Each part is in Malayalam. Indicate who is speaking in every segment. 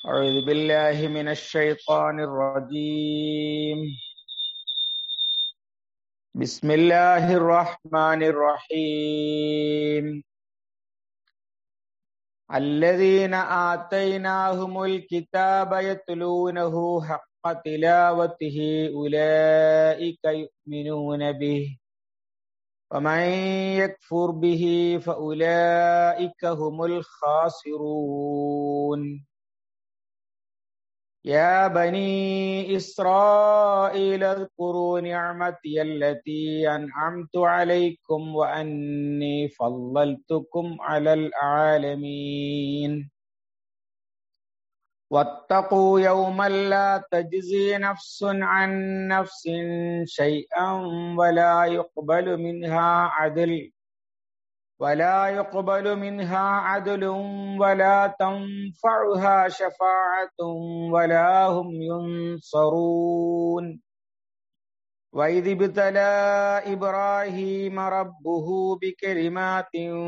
Speaker 1: أعوذ بالله من الشيطان الرجيم بسم الله الرحمن الرحيم الذين آتيناهم الكتاب يتلونه حق تلاوته أولئك يؤمنون به ومن يكفر به فأولئك هم الخاسرون يا بني إسرائيل اذكروا نعمتي التي أنعمت عليكم وأني فضلتكم على العالمين واتقوا يوما لا تجزي نفس عن نفس شيئا ولا يقبل منها عدل ولا يقبل منها عدل ولا تنفعها شفاعة ولا هم ينصرون وإذ ابتلى إبراهيم ربه بكلمات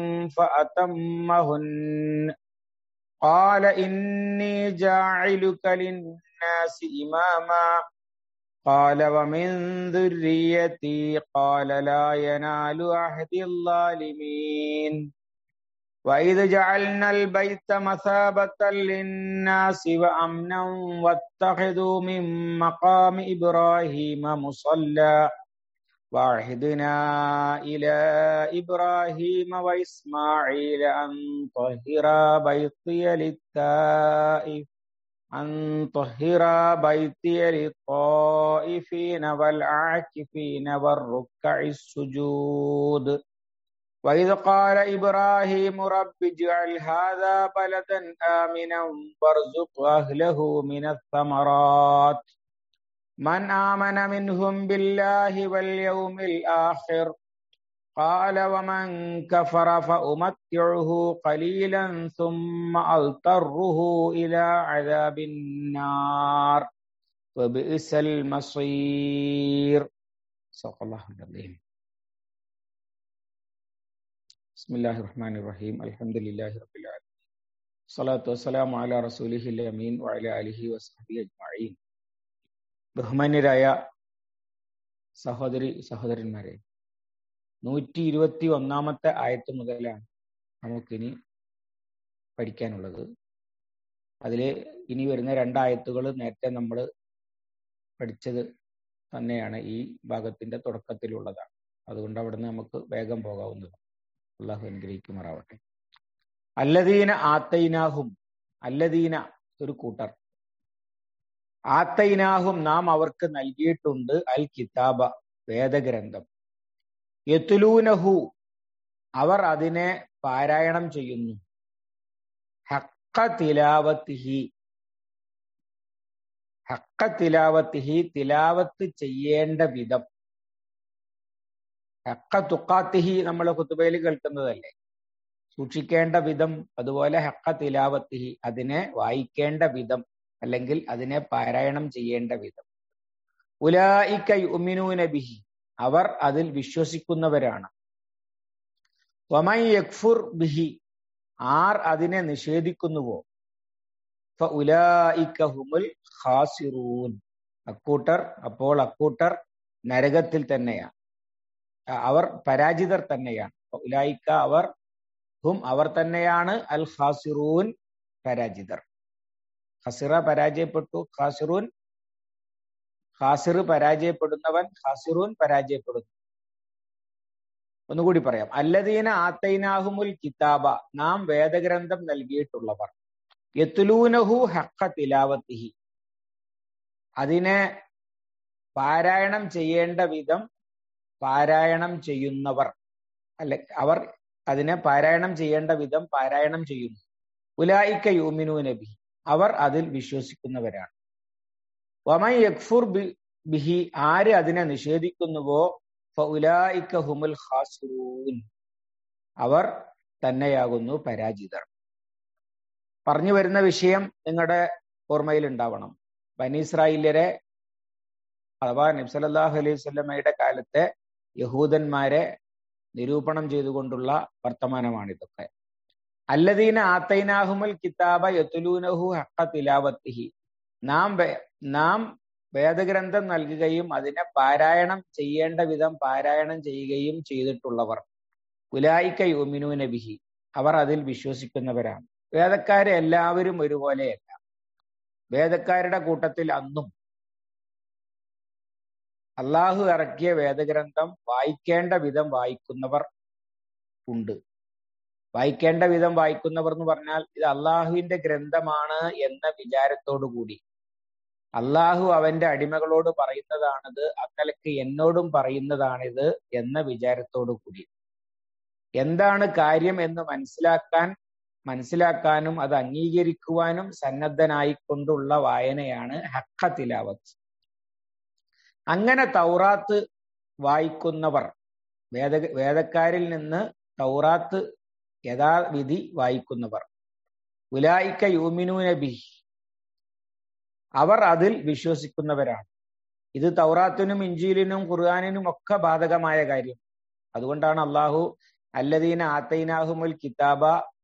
Speaker 1: فأتمهن قال إني جاعلك للناس إماما قال ومن ذريتي قال لا ينال عهد الظالمين وإذ جعلنا البيت مثابة للناس وأمنا واتخذوا من مقام إبراهيم مصلى وعهدنا إلى إبراهيم وإسماعيل أن طهرا بيتي للتائف أن طهر بيتي للطائفين والعاكفين والركع السجود وإذ قال إبراهيم رب اجعل هذا بلدا آمنا وارزق أهله من الثمرات من آمن منهم بالله واليوم الآخر قال ومن كفر فأمتعه قليلا ثم أضطره إلى عذاب النار وبئس المصير صدق الله العظيم بسم الله الرحمن الرحيم الحمد لله رب العالمين الصلاة والسلام على رسوله الأمين وعلى آله وصحبه أجمعين ബഹുമാന്യരായ സഹോദരി സഹോദരന്മാരെ നൂറ്റി ഇരുപത്തി ഒന്നാമത്തെ ആയത്ത് മുതലാണ് നമുക്കിനി പഠിക്കാനുള്ളത് അതില് ഇനി വരുന്ന രണ്ടായത്തുകൾ നേരത്തെ നമ്മൾ പഠിച്ചത് തന്നെയാണ് ഈ ഭാഗത്തിന്റെ തുടക്കത്തിലുള്ളതാണ് അതുകൊണ്ട് അവിടുന്ന് നമുക്ക് വേഗം പോകാവുന്നതാണ് അള്ളാഹു അനുഗ്രഹിക്കുമാറാവട്ടെ അല്ലദീന ആത്തൈനാഹും അല്ലദീന ഒരു കൂട്ടർ ആത്തൈനാഹും നാം അവർക്ക് നൽകിയിട്ടുണ്ട് അൽ കിതാബ വേദഗ്രന്ഥം യത്തുലൂനഹു അവർ അതിനെ പാരായണം ചെയ്യുന്നു ഹക്ക തിലാവത്തിഹി ഹക്ക തിലാവത്തിഹി തിലാവത്ത് ചെയ്യേണ്ട വിധം ഹക്ക തുക്കാത്തിഹി നമ്മൾ കുത്തുബയിൽ കേൾക്കുന്നതല്ലേ സൂക്ഷിക്കേണ്ട വിധം അതുപോലെ ഹക്ക തിലാവത്തിഹി അതിനെ വായിക്കേണ്ട വിധം അല്ലെങ്കിൽ അതിനെ പാരായണം ചെയ്യേണ്ട വിധം ഉലായിക്ക യുമിനൂന ബിഹി അവർ അതിൽ വിശ്വസിക്കുന്നവരാണ് വമൈ യക്ഫുർ ബിഹി ആർ അതിനെ നിഷേധിക്കുന്നുവോ ഹുമുൽ ഖാസിറൂൻ അക്കൂട്ടർ അപ്പോൾ അക്കൂട്ടർ നരകത്തിൽ തന്നെയാണ് അവർ പരാജിതർ തന്നെയാണ് ഉലായിക്ക അവർ ഹും അവർ തന്നെയാണ് അൽ ഖാസിറൂൻ പരാജിതർ ഖസിറ പരാജയപ്പെട്ടു ഖാസിറൂൻ ഖാസിർ പരാജയപ്പെടുന്നവൻ ഖാസിറൂൻ പരാജയപ്പെടുന്നു ഒന്നുകൂടി പറയാം അല്ലദീന ആത്തൈനാഹുമുൽ കിതാബ നാം വേദഗ്രന്ഥം നൽകിയിട്ടുള്ളവർ യത്തുലൂനഹു ഹക്ക തിലാവത്തിഹി അതിനെ പാരായണം ചെയ്യേണ്ട വിധം പാരായണം ചെയ്യുന്നവർ അല്ലെ അവർ അതിനെ പാരായണം ചെയ്യേണ്ട വിധം പാരായണം ചെയ്യുന്നു ഉലായിക്ക യൂമിനു നബി അവർ അതിൽ വിശ്വസിക്കുന്നവരാണ് വമൈ യക്ഫുർ ബിഹി ആര് അതിനെ നിഷേധിക്കുന്നുവോ ഫഉലായിക്ക ഹുമുൽ ഖാസിറൂൻ അവർ തന്നെയാകുന്നു പരാജിതർ പറഞ്ഞു വരുന്ന വിഷയം നിങ്ങളുടെ ഓർമ്മയിൽ ഉണ്ടാവണം ബനീസ്രായില്യരെ അഥവാ നബ്സലല്ലാഹു അലൈഹി സ്വലമയുടെ കാലത്തെ യഹൂദന്മാരെ നിരൂപണം ചെയ്തുകൊണ്ടുള്ള വർത്തമാനമാണിതൊക്കെ അല്ലദീന ആത്തൈനാഹുമൽ കിതാബ യത്തുലൂനഹു ഹക്ക തിലാവത്തിഹി നാം വേ- നാം വേദഗ്രന്ഥം നൽകുകയും അതിനെ പാരായണം ചെയ്യേണ്ട വിധം പാരായണം ചെയ്യുകയും ചെയ്തിട്ടുള്ളവർ ഉലായിക്ക യുമിനൂന ബിഹി അവർ അതിൽ വിശ്വസിക്കുന്നവരാണ് വേദക്കാരെ എല്ലാവരും ഒരുപോലെയല്ല വേദക്കാരുടെ കൂട്ടത്തിൽ അന്നും അള്ളാഹു ഇറക്കിയ വേദഗ്രന്ഥം വായിക്കേണ്ട വിധം വായിക്കുന്നവർ ഉണ്ട് വായിക്കേണ്ട വിധം വായിക്കുന്നവർ എന്ന് പറഞ്ഞാൽ ഇത് അള്ളാഹുവിന്റെ ഗ്രന്ഥമാണ് എന്ന വിചാരത്തോടു കൂടി അള്ളാഹു അവന്റെ അടിമകളോട് പറയുന്നതാണിത് അക്കലക്ക് എന്നോടും പറയുന്നതാണിത് എന്ന വിചാരത്തോടു കൂടി എന്താണ് കാര്യം എന്ന് മനസ്സിലാക്കാൻ മനസ്സിലാക്കാനും അത് അംഗീകരിക്കുവാനും സന്നദ്ധനായിക്കൊണ്ടുള്ള വായനയാണ് ഹക്ക തിലാവത്ത് അങ്ങനെ തൗറാത്ത് വായിക്കുന്നവർ വേദ വേദക്കാരിൽ നിന്ന് തൗറാത്ത് യഥാവിധി വായിക്കുന്നവർ ഉലായിക്ക യൂമിനൂന ബിഹി അവർ അതിൽ വിശ്വസിക്കുന്നവരാണ് ഇത് തൗറാത്തിനും ഇഞ്ചീലിനും ഖുർആാനിനും ഒക്കെ ബാധകമായ കാര്യം അതുകൊണ്ടാണ് അള്ളാഹു അല്ലദീന ആത്തൈനാഹുമുൽ കിതാബ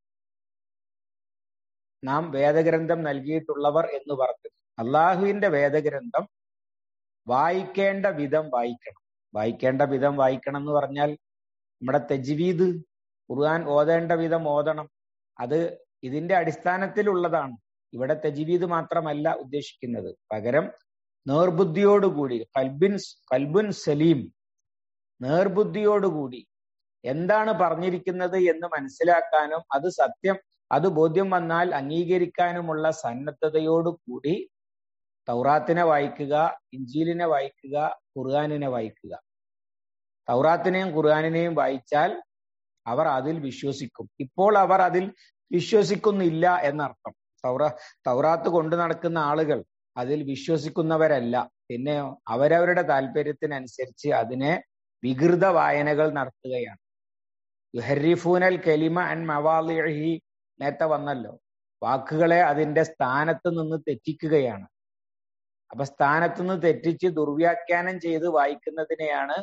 Speaker 1: നാം വേദഗ്രന്ഥം നൽകിയിട്ടുള്ളവർ എന്ന് പറഞ്ഞത് അള്ളാഹുവിന്റെ വേദഗ്രന്ഥം വായിക്കേണ്ട വിധം വായിക്കണം വായിക്കേണ്ട വിധം വായിക്കണം എന്ന് പറഞ്ഞാൽ നമ്മുടെ തെജ്വീദ് ഖുർആൻ ഓതേണ്ട വിധം ഓതണം അത് ഇതിന്റെ അടിസ്ഥാനത്തിലുള്ളതാണ് ഇവിടെ തെജ്വീദ് മാത്രമല്ല ഉദ്ദേശിക്കുന്നത് പകരം നേർബുദ്ധിയോടുകൂടി കൽബിൻ കൽബുൻ സലീം നേർബുദ്ധിയോടുകൂടി എന്താണ് പറഞ്ഞിരിക്കുന്നത് എന്ന് മനസ്സിലാക്കാനും അത് സത്യം അത് ബോധ്യം വന്നാൽ അംഗീകരിക്കാനുമുള്ള സന്നദ്ധതയോടുകൂടി തൗറാത്തിനെ വായിക്കുക ഇഞ്ചീലിനെ വായിക്കുക ഖുർആാനിനെ വായിക്കുക തൗറാത്തിനെയും ഖുർആാനിനെയും വായിച്ചാൽ അവർ അതിൽ വിശ്വസിക്കും ഇപ്പോൾ അവർ അതിൽ വിശ്വസിക്കുന്നില്ല എന്നർത്ഥം തൗറ തൗറാത്ത് കൊണ്ടു നടക്കുന്ന ആളുകൾ അതിൽ വിശ്വസിക്കുന്നവരല്ല പിന്നെ അവരവരുടെ താല്പര്യത്തിനനുസരിച്ച് അതിനെ വികൃത വായനകൾ നടത്തുകയാണ് യുഹരിഫൂനൽ കലിമ അൻ മവാലിഹി നേരത്തെ വന്നല്ലോ വാക്കുകളെ അതിന്റെ സ്ഥാനത്ത് നിന്ന് തെറ്റിക്കുകയാണ് അപ്പൊ സ്ഥാനത്ത് നിന്ന് തെറ്റിച്ച് ദുർവ്യാഖ്യാനം ചെയ്ത് വായിക്കുന്നതിനെയാണ്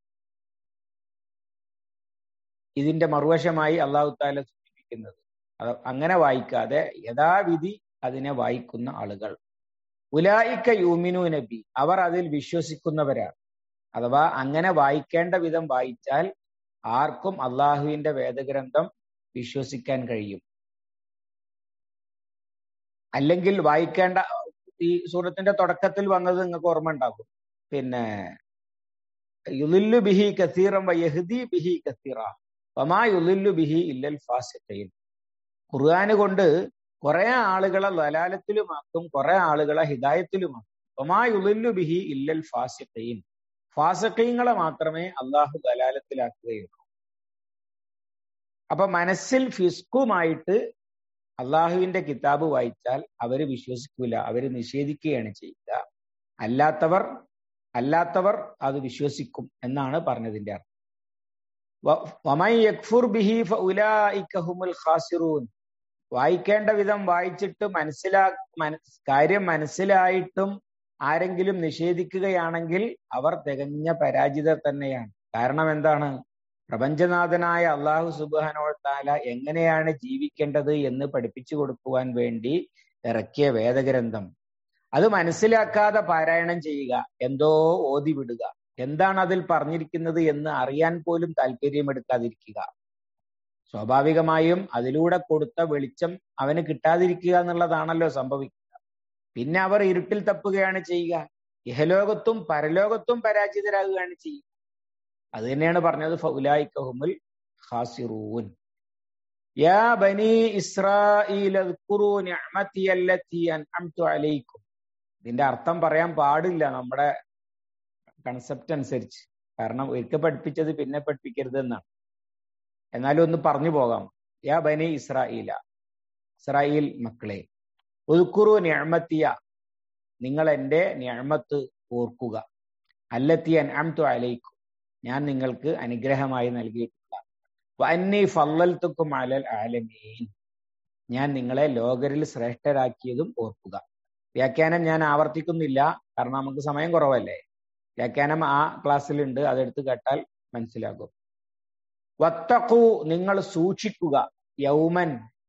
Speaker 1: ഇതിന്റെ മറുവശമായി അള്ളാഹു താല സൂചിപ്പിക്കുന്നത് അത് അങ്ങനെ വായിക്കാതെ യഥാവിധി അതിനെ വായിക്കുന്ന ആളുകൾ ഉലായിക്ക യൂമിനു നബി അവർ അതിൽ വിശ്വസിക്കുന്നവരാണ് അഥവാ അങ്ങനെ വായിക്കേണ്ട വിധം വായിച്ചാൽ ആർക്കും അള്ളാഹുവിന്റെ വേദഗ്രന്ഥം വിശ്വസിക്കാൻ കഴിയും അല്ലെങ്കിൽ വായിക്കേണ്ട ഈ സൂറത്തിന്റെ തുടക്കത്തിൽ വന്നത് നിങ്ങൾക്ക് ഓർമ്മ ഉണ്ടാകും പിന്നെ യുലില്ലു ബിഹി കസീറം വയഹ്ദി ബിഹി കസീറ വമാ യുലില്ലു ബിഹി ഇല്ലൽ ഫാസിഖീൻ ഖുർആന് കൊണ്ട് കുറെ ആളുകളെ ലലാലത്തിലുമാക്കും കുറെ ആളുകളെ ഹിദായത്തിലുമാക്കും വമാ യുലില്ലു ബിഹി ഇല്ലൽ ഫാസിഖീൻ ഫാസിഖീങ്ങളെ മാത്രമേ അള്ളാഹു ദലാലത്തിലാക്കുകയുള്ളൂ അപ്പൊ മനസ്സിൽ ഫിസ്കുമായിട്ട് അള്ളാഹുവിന്റെ കിതാബ് വായിച്ചാൽ അവര് വിശ്വസിക്കൂല അവര് നിഷേധിക്കുകയാണ് ചെയ്യുക അല്ലാത്തവർ അല്ലാത്തവർ അത് വിശ്വസിക്കും എന്നാണ് പറഞ്ഞതിന്റെ അർത്ഥം വമൻ യക്ഫുർ ബിഹി ഫഉലൈക ഹുമുൽ ഖാസിറൂൻ വായിക്കേണ്ട വിധം വായിച്ചിട്ട് മനസ്സിലാ കാര്യം മനസ്സിലായിട്ടും ആരെങ്കിലും നിഷേധിക്കുകയാണെങ്കിൽ അവർ തികഞ്ഞ പരാജിതർ തന്നെയാണ് കാരണം എന്താണ് പ്രപഞ്ചനാഥനായ അള്ളാഹു സുബാനോ താല എങ്ങനെയാണ് ജീവിക്കേണ്ടത് എന്ന് പഠിപ്പിച്ചു കൊടുക്കുവാൻ വേണ്ടി ഇറക്കിയ വേദഗ്രന്ഥം അത് മനസ്സിലാക്കാതെ പാരായണം ചെയ്യുക എന്തോ ഓതി വിടുക എന്താണ് അതിൽ പറഞ്ഞിരിക്കുന്നത് എന്ന് അറിയാൻ പോലും താല്പര്യമെടുക്കാതിരിക്കുക സ്വാഭാവികമായും അതിലൂടെ കൊടുത്ത വെളിച്ചം അവന് കിട്ടാതിരിക്കുക എന്നുള്ളതാണല്ലോ സംഭവിക്കുക പിന്നെ അവർ ഇരുട്ടിൽ തപ്പുകയാണ് ചെയ്യുക ഇഹലോകത്തും പരലോകത്തും പരാജിതരാകുകയാണ് ചെയ്യുക അത് തന്നെയാണ് പറഞ്ഞത് ഫൗലായിക്കഹുമുൽ ഖാസിറൂൻ യാ ബനി ഇസ്രായീൽ അദ്കുറൂ നിഅമതി അല്ലതി അൻഅംതു അലൈക്കും ഇതിന്റെ അർത്ഥം പറയാൻ പാടില്ല നമ്മുടെ കൺസെപ്റ്റ് അനുസരിച്ച് കാരണം ഒരിക്കൽ പഠിപ്പിച്ചത് പിന്നെ പഠിപ്പിക്കരുത് എന്നാണ് എന്നാലും ഒന്ന് പറഞ്ഞു പോകാം യാ ബനി ഇസ്രായേല ഇസ്രായേൽ മക്കളെ ഉൽക്കുറു ഞാമത്തിയ നിങ്ങൾ എൻ്റെ ഞാമത്ത് ഓർക്കുക അല്ലത്തി അൻഅംതു അലൈക്കും ഞാൻ നിങ്ങൾക്ക് അനുഗ്രഹമായി നൽകിയിട്ടുള്ള വന്നി ഫല്ലൽത്തുക്കും അലൽ ആലമീൻ ഞാൻ നിങ്ങളെ ലോകരിൽ ശ്രേഷ്ഠരാക്കിയതും ഓർക്കുക വ്യാഖ്യാനം ഞാൻ ആവർത്തിക്കുന്നില്ല കാരണം നമുക്ക് സമയം കുറവല്ലേ വ്യാഖ്യാനം ആ ക്ലാസ്സിലുണ്ട് അതെടുത്ത് കേട്ടാൽ മനസ്സിലാകും വത്തക്കു നിങ്ങൾ സൂക്ഷിക്കുക യൗമൻ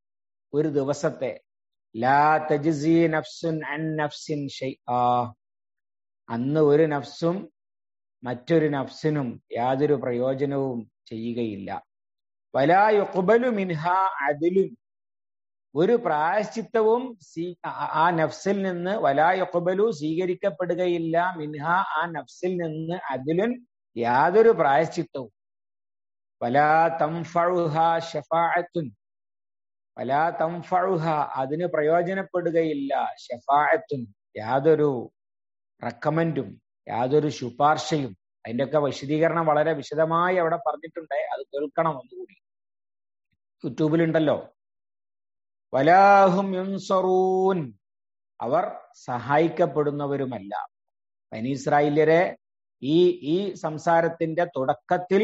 Speaker 1: ഒരു ദിവസത്തെ ലാ തജ്സി നഫ്സുൻ അൻ നഫ്സിൻ ഷൈആ അന്ന് ഒരു നഫ്സും മറ്റൊരു നഫ്സിനും യാതൊരു പ്രയോജനവും ചെയ്യുകയില്ല വലാ യുഖ്ബലു മിൻഹ അദ്ലുൻ ഒരു പ്രായശ്ചിത്തവും സ്വീ- ആ- ആ നഫ്സിൽ നിന്ന് വലാ യുഖ്ബലു സ്വീകരിക്കപ്പെടുകയില്ല മിൻഹ ആ നഫ്സിൽ നിന്ന് അദ്ലുൻ യാതൊരു പ്രായശ്ചിത്തവും വലാ തംഫഉഹ ഷഫാഅത്തുൻ വലാ തംഫഉഹ അതിന് പ്രയോജനപ്പെടുകയില്ല ഷഫാഅത്തുൻ യാതൊരു റെക്കമെൻഡും യാതൊരു ശുപാർശയും അതിന്റെയൊക്കെ വിശദീകരണം വളരെ വിശദമായി അവിടെ പറഞ്ഞിട്ടുണ്ട് അത് കേൾക്കണം ഒന്നുകൂടി യൂട്യൂബിലുണ്ടല്ലോ വലാഹും യുൻസറൂൻ അവർ സഹായിക്കപ്പെടുന്നവരുമല്ല ബനി ഇസ്രായേല്യരെ ഈ ഈ സംസാരത്തിന്റെ തുടക്കത്തിൽ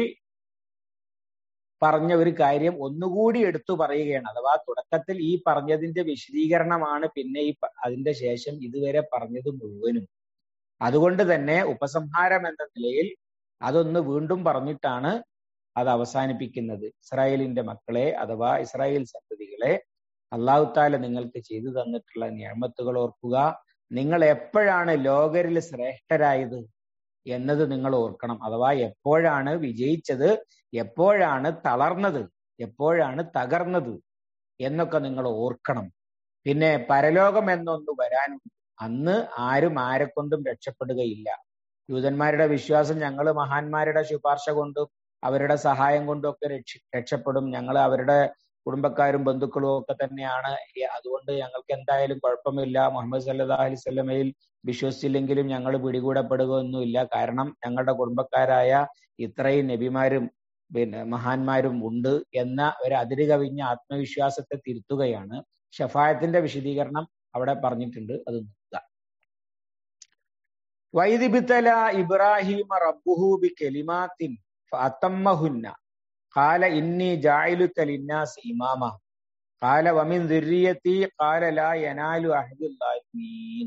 Speaker 1: പറഞ്ഞ ഒരു കാര്യം ഒന്നുകൂടി എടുത്തു പറയുകയാണ് അഥവാ തുടക്കത്തിൽ ഈ പറഞ്ഞതിന്റെ വിശദീകരണമാണ് പിന്നെ ഈ പ- അതിന്റെ ശേഷം ഇതുവരെ പറഞ്ഞത് മുഴുവനും അതുകൊണ്ട് തന്നെ ഉപസംഹാരം എന്ന നിലയിൽ അതൊന്ന് വീണ്ടും പറഞ്ഞിട്ടാണ് അത് അവസാനിപ്പിക്കുന്നത് ഇസ്രായേലിന്റെ മക്കളെ അഥവാ ഇസ്രായേൽ സന്തതികളെ അള്ളാഹു താല നിങ്ങൾക്ക് ചെയ്തു തന്നിട്ടുള്ള നിയമത്തുകൾ ഓർക്കുക നിങ്ങൾ എപ്പോഴാണ് ലോകരിൽ ശ്രേഷ്ഠരായത് എന്നത് നിങ്ങൾ ഓർക്കണം അഥവാ എപ്പോഴാണ് വിജയിച്ചത് എപ്പോഴാണ് തളർന്നത് എപ്പോഴാണ് തകർന്നത് എന്നൊക്കെ നിങ്ങൾ ഓർക്കണം പിന്നെ പരലോകം എന്നൊന്ന് വരാനുണ്ട് അന്ന് ആരും ആരെക്കൊണ്ടും രക്ഷപ്പെടുകയില്ല യൂതന്മാരുടെ വിശ്വാസം ഞങ്ങൾ മഹാന്മാരുടെ ശുപാർശ കൊണ്ടും അവരുടെ സഹായം കൊണ്ടും ഒക്കെ രക്ഷ രക്ഷപ്പെടും ഞങ്ങൾ അവരുടെ കുടുംബക്കാരും ബന്ധുക്കളും ഒക്കെ തന്നെയാണ് ഈ- അതുകൊണ്ട് ഞങ്ങൾക്ക് എന്തായാലും കുഴപ്പമില്ല മുഹമ്മദ് സല്ലാ അലൈഹി സ്വലമയിൽ വിശ്വസിച്ചില്ലെങ്കിലും ഞങ്ങൾ പിടികൂടപ്പെടുകയൊന്നുമില്ല കാരണം ഞങ്ങളുടെ കുടുംബക്കാരായ ഇത്രയും നബിമാരും പിന്നെ മഹാന്മാരും ഉണ്ട് എന്ന ഒരു അതിര് കവിഞ്ഞ ആത്മവിശ്വാസത്തെ തിരുത്തുകയാണ് ഷഫായത്തിന്റെ വിശദീകരണം അവിടെ പറഞ്ഞിട്ടുണ്ട് അത് നോക്കുക വൈദിബിത്തല ഇബ്രാഹിം റബ്ബുഹു ബി കെലിമാത്തിൻ ഫഅത്തമ്മഹുന്ന ഖാല ഇന്നി ജായിലുക ലിന്നാസ് ഇമാമ ഖാല വമിൻ ദുർരിയത്തി ഖാല ലാ യനാലു അഹദുല്ലാഹിമീൻ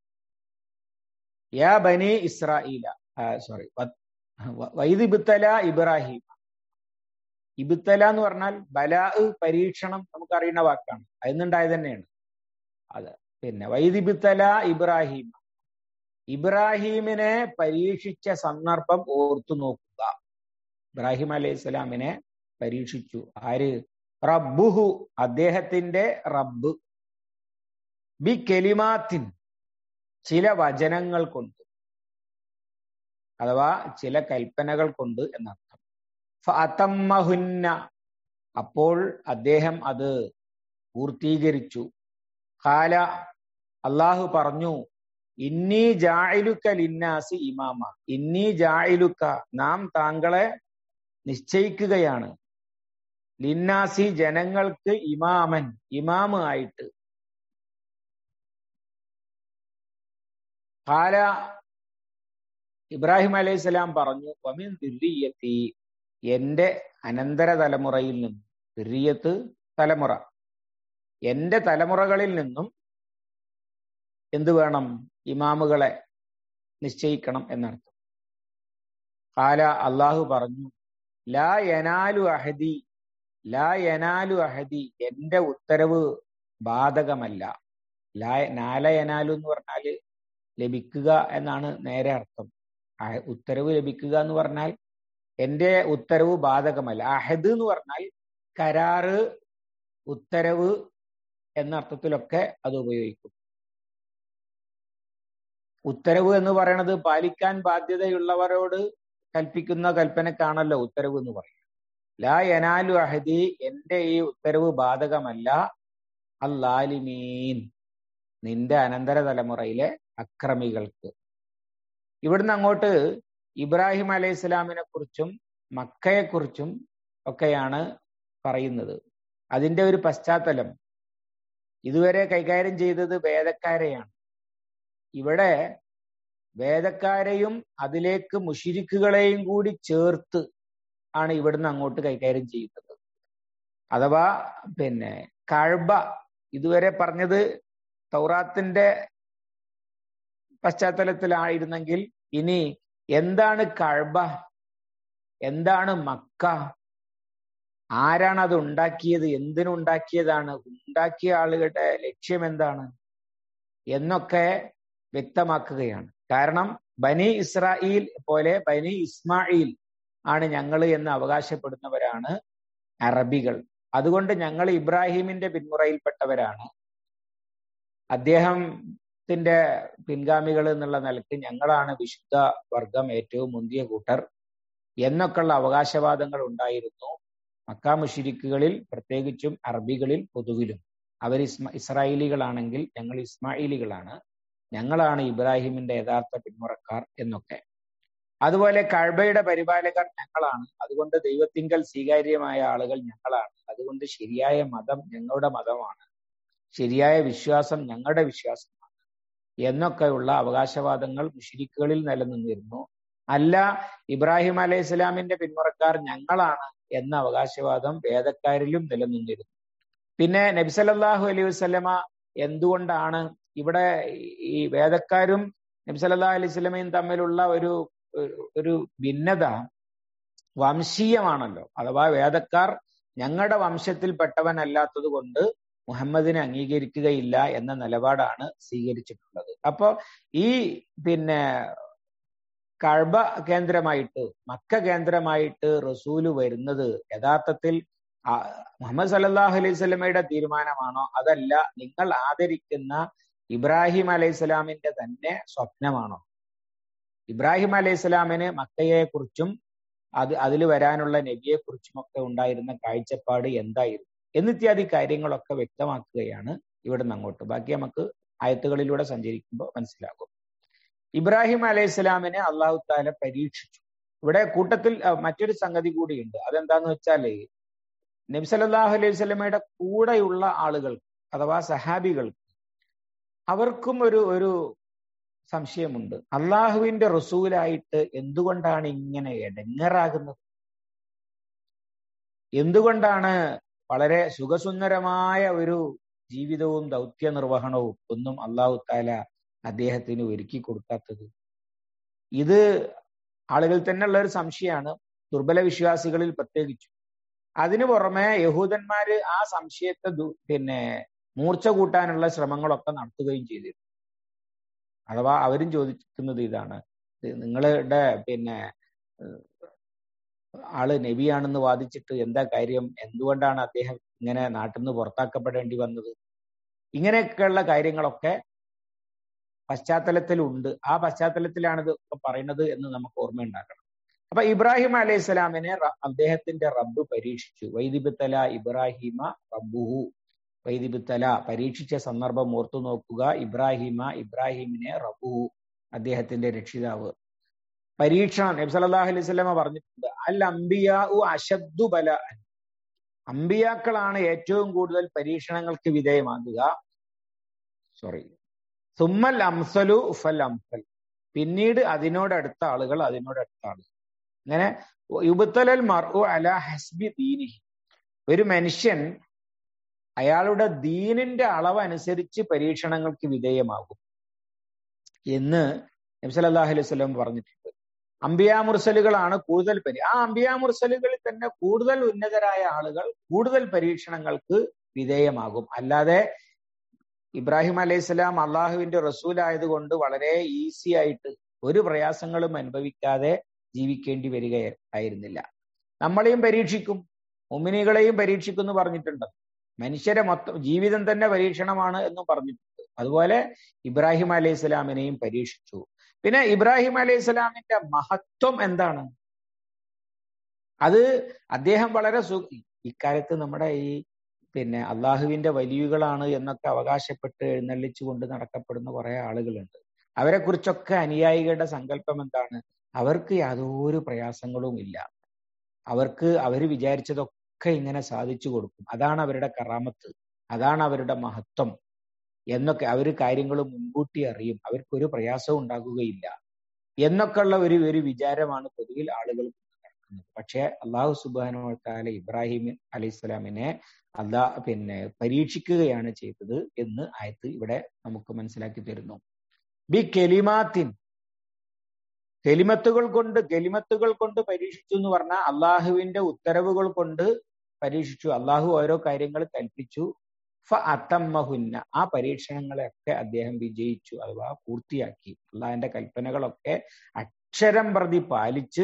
Speaker 1: യാ ബനി ഇസ്രായേല സോറി വൈദിബിത്തല ഇബ്രാഹിം ഇബിത്തല എന്ന് പറഞ്ഞാൽ ബലാ പരീക്ഷണം നമുക്കറിയുന്ന വാക്കാണ് അതിന്നുണ്ടായത് തന്നെയാണ് അത് പിന്നെ വൈദിബിത്തല ഇബ്രാഹിം ഇബ്രാഹീമിനെ പരീക്ഷിച്ച സന്ദർഭം ഓർത്തു നോക്കുക ഇബ്രാഹിം അലൈഹി സ്വലാമിനെ പരീക്ഷിച്ചു ആര് റബ്ബുഹു അദ്ദേഹത്തിന്റെ റബ്ബ് ബി കെലിമാത്തിൻ ചില വചനങ്ങൾ കൊണ്ട് അഥവാ ചില കൽപ്പനകൾ കൊണ്ട് എന്നർത്ഥം ഫഅതമ്മഹുന്ന അപ്പോൾ അദ്ദേഹം അത് പൂർത്തീകരിച്ചു ഖാല അള്ളാഹു പറഞ്ഞു ഇന്നി ജായിലുക്ക ലിന്നാസി ഇമാമ ഇന്നി ജായിലുക്ക നാം താങ്കളെ നിശ്ചയിക്കുകയാണ് ലിന്നാസി ജനങ്ങൾക്ക് ഇമാമൻ ഇമാമ് ആയിട്ട് ഖാല ഇബ്രാഹിം അലൈഹി സ്വലാം പറഞ്ഞു വമിൻ ദുര്യത്തി എന്റെ അനന്തര തലമുറയിൽ നിന്നും ദുര്യത്ത് തലമുറ എന്റെ തലമുറകളിൽ നിന്നും എന്ത് വേണം ഇമാമുകളെ നിശ്ചയിക്കണം എന്നർത്ഥം കാല അള്ളാഹു പറഞ്ഞു ലാ യനാലു അഹദി ലാ യനാലു അഹദി എന്റെ ഉത്തരവ് ബാധകമല്ല ലാ നാല യനാലു എന്ന് പറഞ്ഞാല് ലഭിക്കുക എന്നാണ് നേരെ അർത്ഥം അഹ- ഉത്തരവ് ലഭിക്കുക എന്ന് പറഞ്ഞാൽ എന്റെ ഉത്തരവ് ബാധകമല്ല അഹദ് എന്ന് പറഞ്ഞാൽ കരാറ് ഉത്തരവ് എന്ന അർത്ഥത്തിലൊക്കെ അത് ഉപയോഗിക്കും ഉത്തരവ് എന്ന് പറയുന്നത് പാലിക്കാൻ ബാധ്യതയുള്ളവരോട് കൽപ്പിക്കുന്ന കൽപ്പനക്കാണല്ലോ ഉത്തരവ് എന്ന് പറയുന്നത് ലാ യനാലു അഹദി എന്റെ ഈ ഉത്തരവ് ബാധകമല്ല അല്ലാലിമീൻ നിന്റെ അനന്തര തലമുറയിലെ അക്രമികൾക്ക് ഇവിടുന്ന് അങ്ങോട്ട് ഇബ്രാഹിം അലൈഹി ഇസ്ലാമിനെ കുറിച്ചും മക്കയെ കുറിച്ചും ഒക്കെയാണ് പറയുന്നത് അതിന്റെ ഒരു പശ്ചാത്തലം ഇതുവരെ കൈകാര്യം ചെയ്തത് വേദക്കാരെയാണ് ഇവിടെ വേദക്കാരെയും അതിലേക്ക് മുഷിരിക്കുകളെയും കൂടി ചേർത്ത് ആണ് ഇവിടുന്ന് അങ്ങോട്ട് കൈകാര്യം ചെയ്യുന്നത് അഥവാ പിന്നെ കഴബ ഇതുവരെ പറഞ്ഞത് തൗറാത്തിന്റെ പശ്ചാത്തലത്തിലായിരുന്നെങ്കിൽ ഇനി എന്താണ് കഴബ എന്താണ് മക്ക ആരാണ് അത് ഉണ്ടാക്കിയത് എന്തിനുണ്ടാക്കിയതാണ് ഉണ്ടാക്കിയ ആളുകളുടെ ലക്ഷ്യം എന്താണ് എന്നൊക്കെ വ്യക്തമാക്കുകയാണ് കാരണം ബനി ഇസ്രായേൽ പോലെ ബനി ഇസ്മായിൽ ആണ് ഞങ്ങൾ എന്ന് അവകാശപ്പെടുന്നവരാണ് അറബികൾ അതുകൊണ്ട് ഞങ്ങൾ ഇബ്രാഹിമിന്റെ പിന്മുറയിൽപ്പെട്ടവരാണ് അദ്ദേഹത്തിന്റെ പിൻഗാമികൾ എന്നുള്ള നിലക്ക് ഞങ്ങളാണ് വിശുദ്ധ വർഗം ഏറ്റവും മുന്തിയ കൂട്ടർ എന്നൊക്കെയുള്ള അവകാശവാദങ്ങൾ ഉണ്ടായിരുന്നു മക്ക മുഷിരിക്കുകളിൽ പ്രത്യേകിച്ചും അറബികളിൽ പൊതുവിലും അവർ ഇസ്മ ഇസ്രായേലികളാണെങ്കിൽ ഞങ്ങൾ ഇസ്മായിലികളാണ് ഞങ്ങളാണ് ഇബ്രാഹിമിന്റെ യഥാർത്ഥ പിന്മുറക്കാർ എന്നൊക്കെ അതുപോലെ കഴബയുടെ പരിപാലകർ ഞങ്ങളാണ് അതുകൊണ്ട് ദൈവത്തിങ്കൽ സ്വീകാര്യമായ ആളുകൾ ഞങ്ങളാണ് അതുകൊണ്ട് ശരിയായ മതം ഞങ്ങളുടെ മതമാണ് ശരിയായ വിശ്വാസം ഞങ്ങളുടെ വിശ്വാസമാണ് എന്നൊക്കെയുള്ള അവകാശവാദങ്ങൾ മുഷിരിക്കുകളിൽ നിലനിന്നിരുന്നു അല്ല ഇബ്രാഹിം അലൈഹി ഇസ്ലാമിന്റെ പിന്മുറക്കാർ ഞങ്ങളാണ് എന്ന അവകാശവാദം വേദക്കാരിലും നിലനിന്നിരുന്നു പിന്നെ നബിസലല്ലാഹു അലൈഹി വസ്ലമ എന്തുകൊണ്ടാണ് ഇവിടെ ഈ വേദക്കാരും നബിസല്ലാ അലൈഹി സ്വലമയും തമ്മിലുള്ള ഒരു ഒരു ഭിന്നത വംശീയമാണല്ലോ അഥവാ വേദക്കാർ ഞങ്ങളുടെ വംശത്തിൽപ്പെട്ടവനല്ലാത്തത് കൊണ്ട് മുഹമ്മദിനെ അംഗീകരിക്കുകയില്ല എന്ന നിലപാടാണ് സ്വീകരിച്ചിട്ടുള്ളത് അപ്പോ ഈ പിന്നെ കഴബ കേന്ദ്രമായിട്ട് മക്ക കേന്ദ്രമായിട്ട് റസൂല് വരുന്നത് യഥാർത്ഥത്തിൽ മുഹമ്മദ് സല്ലാഹു അലൈഹി സ്വലമയുടെ തീരുമാനമാണോ അതല്ല നിങ്ങൾ ആദരിക്കുന്ന ഇബ്രാഹിം അലൈഹി സ്വലാമിന്റെ തന്നെ സ്വപ്നമാണോ ഇബ്രാഹിം അലൈഹി സ്വലാമിന് മക്കയെ കുറിച്ചും അത് അതിൽ വരാനുള്ള നബിയെ കുറിച്ചുമൊക്കെ ഉണ്ടായിരുന്ന കാഴ്ചപ്പാട് എന്തായിരുന്നു എന്നിത്യാദി കാര്യങ്ങളൊക്കെ വ്യക്തമാക്കുകയാണ് ഇവിടെ നിന്ന് അങ്ങോട്ട് ബാക്കി നമുക്ക് ആയത്തുകളിലൂടെ സഞ്ചരിക്കുമ്പോൾ മനസ്സിലാകും ഇബ്രാഹിം അലൈഹി സ്വലാമിനെ അള്ളാഹു താല പരീക്ഷിച്ചു ഇവിടെ കൂട്ടത്തിൽ മറ്റൊരു സംഗതി കൂടിയുണ്ട് അതെന്താന്ന് വെച്ചാല് നബ്സലല്ലാഹു അലൈഹി സ്വലമയുടെ കൂടെയുള്ള ആളുകൾ അഥവാ സഹാബികൾക്ക് അവർക്കും ഒരു ഒരു സംശയമുണ്ട് അള്ളാഹുവിന്റെ റസൂലായിട്ട് എന്തുകൊണ്ടാണ് ഇങ്ങനെ ഇടങ്ങറാകുന്നത് എന്തുകൊണ്ടാണ് വളരെ സുഖസുന്ദരമായ ഒരു ജീവിതവും ദൗത്യ നിർവഹണവും ഒന്നും അള്ളാഹു താല അദ്ദേഹത്തിന് ഒരുക്കി കൊടുക്കാത്തത് ഇത് ആളുകൾ തന്നെയുള്ള ഒരു സംശയമാണ് ദുർബല വിശ്വാസികളിൽ പ്രത്യേകിച്ചു അതിനു പുറമെ യഹൂദന്മാര് ആ സംശയത്തെ പിന്നെ മൂർച്ച കൂട്ടാനുള്ള ശ്രമങ്ങളൊക്കെ നടത്തുകയും ചെയ്തിരുന്നു അഥവാ അവരും ചോദിക്കുന്നത് ഇതാണ് നിങ്ങളുടെ പിന്നെ ആള് നബിയാണെന്ന് വാദിച്ചിട്ട് എന്താ കാര്യം എന്തുകൊണ്ടാണ് അദ്ദേഹം ഇങ്ങനെ നാട്ടിൽ നിന്ന് പുറത്താക്കപ്പെടേണ്ടി വന്നത് ഇങ്ങനെയൊക്കെയുള്ള കാര്യങ്ങളൊക്കെ പശ്ചാത്തലത്തിലുണ്ട് ആ പശ്ചാത്തലത്തിലാണ് ഇത് പറയുന്നത് എന്ന് നമുക്ക് ഓർമ്മയുണ്ടാക്കണം അപ്പൊ ഇബ്രാഹിം അലൈഹി സ്വലാമിനെ അദ്ദേഹത്തിന്റെ റബ്ബ് പരീക്ഷിച്ചു വൈദിബത്തല ഇബ്രാഹിമ റബ്ബുഹു വൈദിബത്തല പരീക്ഷിച്ച സന്ദർഭം ഓർത്തു നോക്കുക ഇബ്രാഹിമ ഇബ്രാഹിമിനെ റബ്ബുഹു അദ്ദേഹത്തിന്റെ രക്ഷിതാവ് പരീക്ഷണം നബി സല്ലല്ലാഹു അലൈഹി വസല്ലമ പറഞ്ഞിട്ടുണ്ട് അൽ അംബിയാഉ അശദ്ദു ബല അമ്പിയാക്കളാണ് ഏറ്റവും കൂടുതൽ പരീക്ഷണങ്ങൾക്ക് വിധേയമാകുക സോറി സുമ്മൽ അംസലു ഫൽ അംസൽ പിന്നീട് അതിനോടടുത്ത ആളുകൾ അതിനോടടുത്ത ആളുകൾ അങ്ങനെ യുബത്തലൽ മർഉ അല ഹസ്ബി ദീനിഹി ഒരു മനുഷ്യൻ അയാളുടെ ദീനിന്റെ അളവ് അനുസരിച്ച് പരീക്ഷണങ്ങൾക്ക് വിധേയമാകും എന്ന് നബ്സലല്ലാഹു അലൈഹി സ്വലം പറഞ്ഞിട്ടുണ്ട് അംബിയാ മുർസലുകളാണ് കൂടുതൽ പരി ആ അംബിയാ മുർസലുകളിൽ തന്നെ കൂടുതൽ ഉന്നതരായ ആളുകൾ കൂടുതൽ പരീക്ഷണങ്ങൾക്ക് വിധേയമാകും അല്ലാതെ ഇബ്രാഹിം അലൈഹി സ്വലാം അള്ളാഹുവിന്റെ റസൂൽ ആയതുകൊണ്ട് വളരെ ഈസി ആയിട്ട് ഒരു പ്രയാസങ്ങളും അനുഭവിക്കാതെ ജീവിക്കേണ്ടി വരികയായിരുന്നില്ല നമ്മളെയും പരീക്ഷിക്കും മുമിനികളെയും പരീക്ഷിക്കും എന്ന് പറഞ്ഞിട്ടുണ്ട് മനുഷ്യരെ മൊത്തം ജീവിതം തന്നെ പരീക്ഷണമാണ് എന്നും പറഞ്ഞിട്ടുണ്ട് അതുപോലെ ഇബ്രാഹിം അലൈഹി സ്വലാമിനെയും പരീക്ഷിച്ചു പിന്നെ ഇബ്രാഹിം അലൈഹി സ്വലാമിന്റെ മഹത്വം എന്താണ് അത് അദ്ദേഹം വളരെ സു ഇക്കാലത്ത് നമ്മുടെ ഈ പിന്നെ അള്ളാഹുവിന്റെ വലിയുകളാണ് എന്നൊക്കെ അവകാശപ്പെട്ട് എഴുന്നള്ളിച്ചു കൊണ്ട് നടക്കപ്പെടുന്ന കുറെ ആളുകളുണ്ട് അവരെ കുറിച്ചൊക്കെ അനുയായികളുടെ സങ്കല്പം എന്താണ് അവർക്ക് യാതൊരു പ്രയാസങ്ങളും ഇല്ല അവർക്ക് അവർ വിചാരിച്ചതൊക്കെ ഇങ്ങനെ സാധിച്ചു കൊടുക്കും അതാണ് അവരുടെ കറാമത്ത് അതാണ് അവരുടെ മഹത്വം എന്നൊക്കെ അവർ കാര്യങ്ങൾ മുൻകൂട്ടി അറിയും അവർക്കൊരു പ്രയാസവും ഉണ്ടാകുകയില്ല എന്നൊക്കെയുള്ള ഒരു ഒരു വിചാരമാണ് പൊതുവിൽ ആളുകൾ നടക്കുന്നത് പക്ഷേ അള്ളാഹു സുബാനോ താല ഇബ്രാഹിം അലൈഹി സ്വലാമിനെ അല്ലാ പിന്നെ പരീക്ഷിക്കുകയാണ് ചെയ്തത് എന്ന് ആയത്ത് ഇവിടെ നമുക്ക് മനസ്സിലാക്കി തരുന്നു ബി കെലിമാത്തിൻ കെലിമത്തുകൾ കൊണ്ട് കെലിമത്തുകൾ കൊണ്ട് പരീക്ഷിച്ചു എന്ന് പറഞ്ഞാൽ അള്ളാഹുവിന്റെ ഉത്തരവുകൾ കൊണ്ട് പരീക്ഷിച്ചു അള്ളാഹു ഓരോ കാര്യങ്ങൾ കൽപ്പിച്ചു ഫ അത്തമ്മഹുന്ന ആ പരീക്ഷണങ്ങളെയൊക്കെ അദ്ദേഹം വിജയിച്ചു അഥവാ പൂർത്തിയാക്കി അള്ളാഹിന്റെ കൽപ്പനകളൊക്കെ അക്ഷരം പ്രതി പാലിച്ച്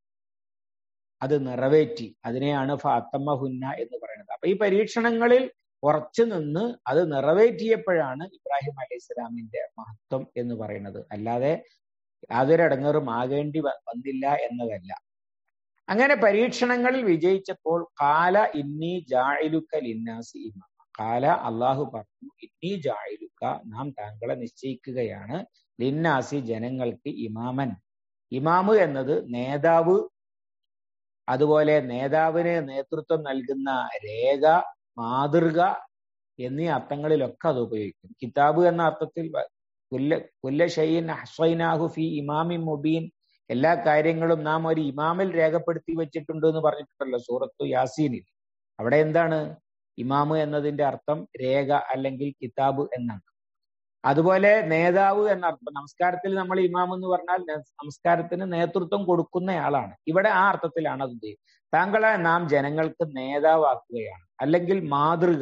Speaker 1: അത് നിറവേറ്റി അതിനെയാണ് ഫ അത്തമ്മഹുന്ന എന്ന് പറയുന്നത് അപ്പൊ ഈ പരീക്ഷണങ്ങളിൽ ഉറച്ചു നിന്ന് അത് നിറവേറ്റിയപ്പോഴാണ് ഇബ്രാഹിം അലൈഹി സ്വലാമിന്റെ മഹത്വം എന്ന് പറയുന്നത് അല്ലാതെ യാതൊരടങ്ങറും ആകേണ്ടി വന്നില്ല എന്നതല്ല അങ്ങനെ പരീക്ഷണങ്ങളിൽ വിജയിച്ചപ്പോൾ കാല ഇന്നി ജായിലുക്ക ലിന്നാസി ഇമാമ കാല അള്ളാഹു പറഞ്ഞു ഇന്നി ജായിലുക്ക നാം താങ്കളെ നിശ്ചയിക്കുകയാണ് ലിന്നാസി ജനങ്ങൾക്ക് ഇമാമൻ ഇമാമ് എന്നത് നേതാവ് അതുപോലെ നേതാവിന് നേതൃത്വം നൽകുന്ന രേഖ മാതൃക എന്നീ അർത്ഥങ്ങളിലൊക്കെ അത് ഉപയോഗിക്കും കിതാബ് എന്ന അർത്ഥത്തിൽ കുല്ല കുല്ല ഷൈൻ ഹസ്വൈനാഹു ഫി ഇമാമി മുബീൻ എല്ലാ കാര്യങ്ങളും നാം ഒരു ഇമാമിൽ രേഖപ്പെടുത്തി വെച്ചിട്ടുണ്ട് എന്ന് പറഞ്ഞിട്ടുണ്ടല്ലോ സൂറത്തു യാസീനിൽ അവിടെ എന്താണ് ഇമാമ് എന്നതിന്റെ അർത്ഥം രേഖ അല്ലെങ്കിൽ കിതാബ് എന്നാണ് അതുപോലെ നേതാവ് എന്ന അർത്ഥം നമസ്കാരത്തിൽ നമ്മൾ ഇമാം എന്ന് പറഞ്ഞാൽ നമസ്കാരത്തിന് നേതൃത്വം കൊടുക്കുന്നയാളാണ് ഇവിടെ ആ അർത്ഥത്തിലാണ് അത് താങ്കളെ നാം ജനങ്ങൾക്ക് നേതാവാക്കുകയാണ് അല്ലെങ്കിൽ മാതൃക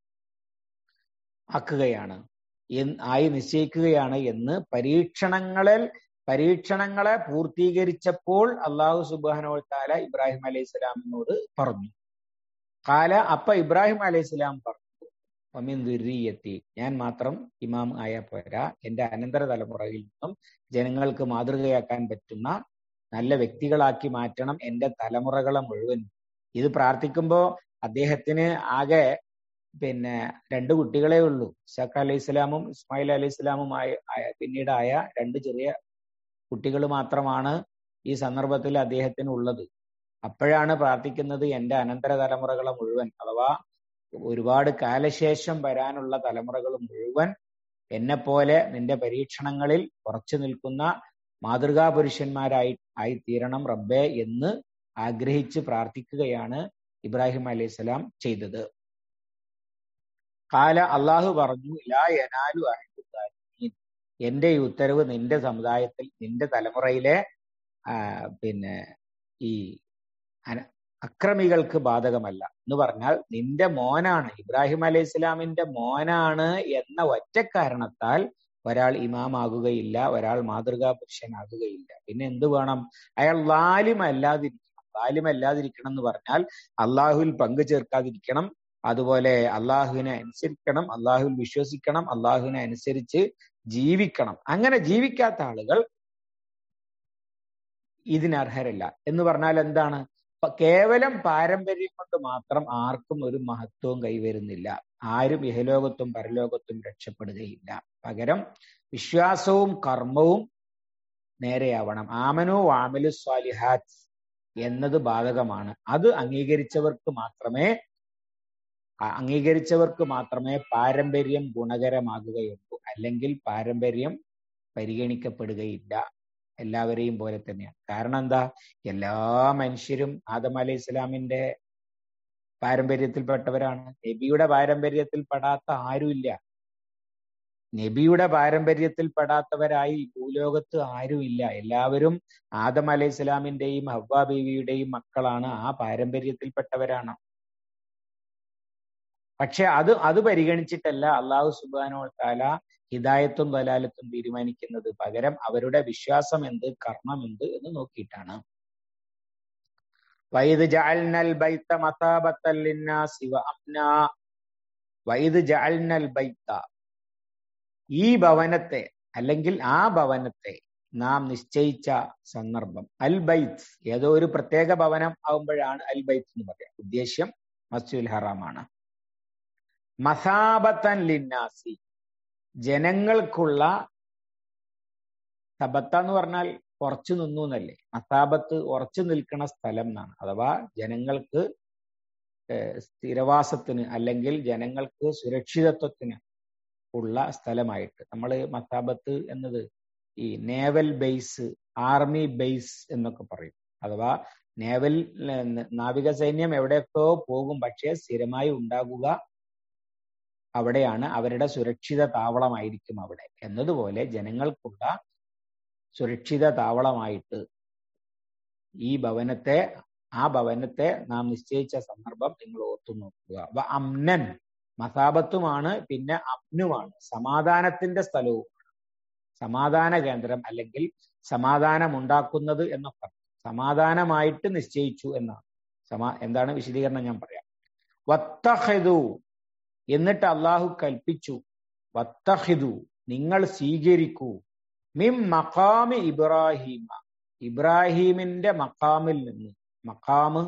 Speaker 1: ആക്കുകയാണ് ആയി നിശ്ചയിക്കുകയാണ് എന്ന് പരീക്ഷണങ്ങളിൽ പരീക്ഷണങ്ങളെ പൂർത്തീകരിച്ചപ്പോൾ അള്ളാഹു സുബാനോ താല ഇബ്രാഹിം അലൈഹി സ്വലാമിനോട് പറഞ്ഞു കാല അപ്പ ഇബ്രാഹിം അലൈഹി സ്വലാം പറഞ്ഞു ഒമിൻ ദുരീയത്തി ഞാൻ മാത്രം ഇമാം ആയ പോരാ എന്റെ അനന്തര തലമുറയിൽ നിന്നും ജനങ്ങൾക്ക് മാതൃകയാക്കാൻ പറ്റുന്ന നല്ല വ്യക്തികളാക്കി മാറ്റണം എന്റെ തലമുറകളെ മുഴുവൻ ഇത് പ്രാർത്ഥിക്കുമ്പോൾ അദ്ദേഹത്തിന് ആകെ പിന്നെ രണ്ട് കുട്ടികളെ ഉള്ളൂ ഇസാഖ് അലൈഹി സ്വലാമും ഇസ്മായിൽ അലൈഹി സ്വലാമും ആയ പിന്നീടായ രണ്ട് ചെറിയ കുട്ടികൾ മാത്രമാണ് ഈ സന്ദർഭത്തിൽ അദ്ദേഹത്തിന് ഉള്ളത് അപ്പോഴാണ് പ്രാർത്ഥിക്കുന്നത് എന്റെ അനന്തര തലമുറകളെ മുഴുവൻ അഥവാ ഒരുപാട് കാലശേഷം വരാനുള്ള തലമുറകൾ മുഴുവൻ എന്നെ പോലെ നിന്റെ പരീക്ഷണങ്ങളിൽ ഉറച്ചു നിൽക്കുന്ന മാതൃകാ പുരുഷന്മാരായി ആയി തീരണം റബ്ബെ എന്ന് ആഗ്രഹിച്ച് പ്രാർത്ഥിക്കുകയാണ് ഇബ്രാഹിം അലൈഹി സ്വലാം ചെയ്തത് കാല അള്ളാഹു പറഞ്ഞു ലാ യനാലു അഹ്ദുദ്ദാലിമീൻ എന്റെ ഈ ഉത്തരവ് നിന്റെ സമുദായത്തിൽ നിന്റെ തലമുറയിലെ പിന്നെ ഈ അക്രമികൾക്ക് ബാധകമല്ല എന്ന് പറഞ്ഞാൽ നിന്റെ മോനാണ് ഇബ്രാഹിം അലൈഹി ഇസ്ലാമിന്റെ മോനാണ് എന്ന ഒറ്റ കാരണത്താൽ ഒരാൾ ഇമാമാകുകയില്ല ഒരാൾ മാതൃകാ പുരുഷനാകുകയില്ല പിന്നെ എന്ത് വേണം അയാൾ ലാലിമല്ലാതിരിക്കണം ലാലിമല്ലാതിരിക്കണം എന്ന് പറഞ്ഞാൽ അള്ളാഹുവിൽ പങ്കു ചേർക്കാതിരിക്കണം അതുപോലെ അള്ളാഹുവിനെ അനുസരിക്കണം അള്ളാഹുവിൽ വിശ്വസിക്കണം അള്ളാഹുവിനെ അനുസരിച്ച് ജീവിക്കണം അങ്ങനെ ജീവിക്കാത്ത ആളുകൾ ഇതിനർഹരല്ല എന്ന് പറഞ്ഞാൽ എന്താണ് കേവലം പാരമ്പര്യം കൊണ്ട് മാത്രം ആർക്കും ഒരു മഹത്വവും കൈവരുന്നില്ല ആരും ഇഹലോകത്തും പരലോകത്തും രക്ഷപ്പെടുകയില്ല പകരം വിശ്വാസവും കർമ്മവും നേരെയാവണം ആമനു വാമിലു സ്വാലിഹാത്ത് എന്നത് ബാധകമാണ് അത് അംഗീകരിച്ചവർക്ക് മാത്രമേ അംഗീകരിച്ചവർക്ക് മാത്രമേ പാരമ്പര്യം ഗുണകരമാകുകയുള്ളൂ അല്ലെങ്കിൽ പാരമ്പര്യം പരിഗണിക്കപ്പെടുകയില്ല എല്ലാവരെയും പോലെ തന്നെയാണ് കാരണം എന്താ എല്ലാ മനുഷ്യരും ആദം അലൈഹി ഇസ്ലാമിന്റെ പാരമ്പര്യത്തിൽപ്പെട്ടവരാണ് നബിയുടെ പാരമ്പര്യത്തിൽ പെടാത്ത ആരുമില്ല നബിയുടെ പാരമ്പര്യത്തിൽ പെടാത്തവരായി ഭൂലോകത്ത് ആരുമില്ല എല്ലാവരും ആദം അലൈഹി ഇസ്ലാമിന്റെയും ഹവ്വ ബീവിയുടെയും മക്കളാണ് ആ പാരമ്പര്യത്തിൽപ്പെട്ടവരാണ് പക്ഷെ അത് അത് പരിഗണിച്ചിട്ടല്ല അള്ളാഹു സുബാനോ താല ഹിദായത്തും ദലാലത്തും തീരുമാനിക്കുന്നത് പകരം അവരുടെ വിശ്വാസം എന്ത് കർമ്മം എന്ത് എന്ന് നോക്കിയിട്ടാണ് വൈദ് ജഅൽനൽ ബൈത്ത മതാബത്തൽ ലിന്നാസി വഅംന വൈദ് ജഅൽനൽ ബൈത്ത ഈ ഭവനത്തെ അല്ലെങ്കിൽ ആ ഭവനത്തെ നാം നിശ്ചയിച്ച സന്ദർഭം അൽ ബൈത്ത് ഏതോ ഒരു പ്രത്യേക ഭവനം ആകുമ്പോഴാണ് അൽ ബൈത്ത് എന്ന് പറയാം ഉദ്ദേശ്യം മസ്ജിദുൽ ഹറാമാണ് മസാബത്തൻ ലിന്നാസി ജനങ്ങൾക്കുള്ള സബത്ത എന്ന് പറഞ്ഞാൽ ഉറച്ചു നിന്നു എന്നല്ലേ മസാബത്ത് ഉറച്ചു നിൽക്കുന്ന സ്ഥലം എന്നാണ് അഥവാ ജനങ്ങൾക്ക് സ്ഥിരവാസത്തിന് അല്ലെങ്കിൽ ജനങ്ങൾക്ക് സുരക്ഷിതത്വത്തിന് ഉള്ള സ്ഥലമായിട്ട് നമ്മൾ മസാബത്ത് എന്നത് ഈ നേവൽ ബേസ് ആർമി ബേസ് എന്നൊക്കെ പറയും അഥവാ നേവൽ നാവിക സൈന്യം എവിടെയൊക്കെയോ പോകും പക്ഷേ സ്ഥിരമായി ഉണ്ടാകുക അവിടെയാണ് അവരുടെ സുരക്ഷിത താവളമായിരിക്കും അവിടെ എന്നതുപോലെ ജനങ്ങൾക്കുള്ള സുരക്ഷിത താവളമായിട്ട് ഈ ഭവനത്തെ ആ ഭവനത്തെ നാം നിശ്ചയിച്ച സന്ദർഭം നിങ്ങൾ ഓർത്തു നോക്കുക വ അമ്നൻ മസാബത്തുമാണ് പിന്നെ അമ്നുമാണ് സമാധാനത്തിന്റെ സ്ഥലവും സമാധാന കേന്ദ്രം അല്ലെങ്കിൽ സമാധാനം ഉണ്ടാക്കുന്നത് എന്നൊക്കെ സമാധാനമായിട്ട് നിശ്ചയിച്ചു എന്നാണ് സമാ എന്താണ് വിശദീകരണം ഞാൻ പറയാം വത്തഹിദു എന്നിട്ട് അള്ളാഹു കൽപ്പിച്ചു വത്തഹിദു നിങ്ങൾ സ്വീകരിക്കൂ മിം മഖാമി ഇബ്രാഹിമ ഇബ്രാഹീമിന്റെ മക്കാമിൽ നിന്ന് മക്കാമ്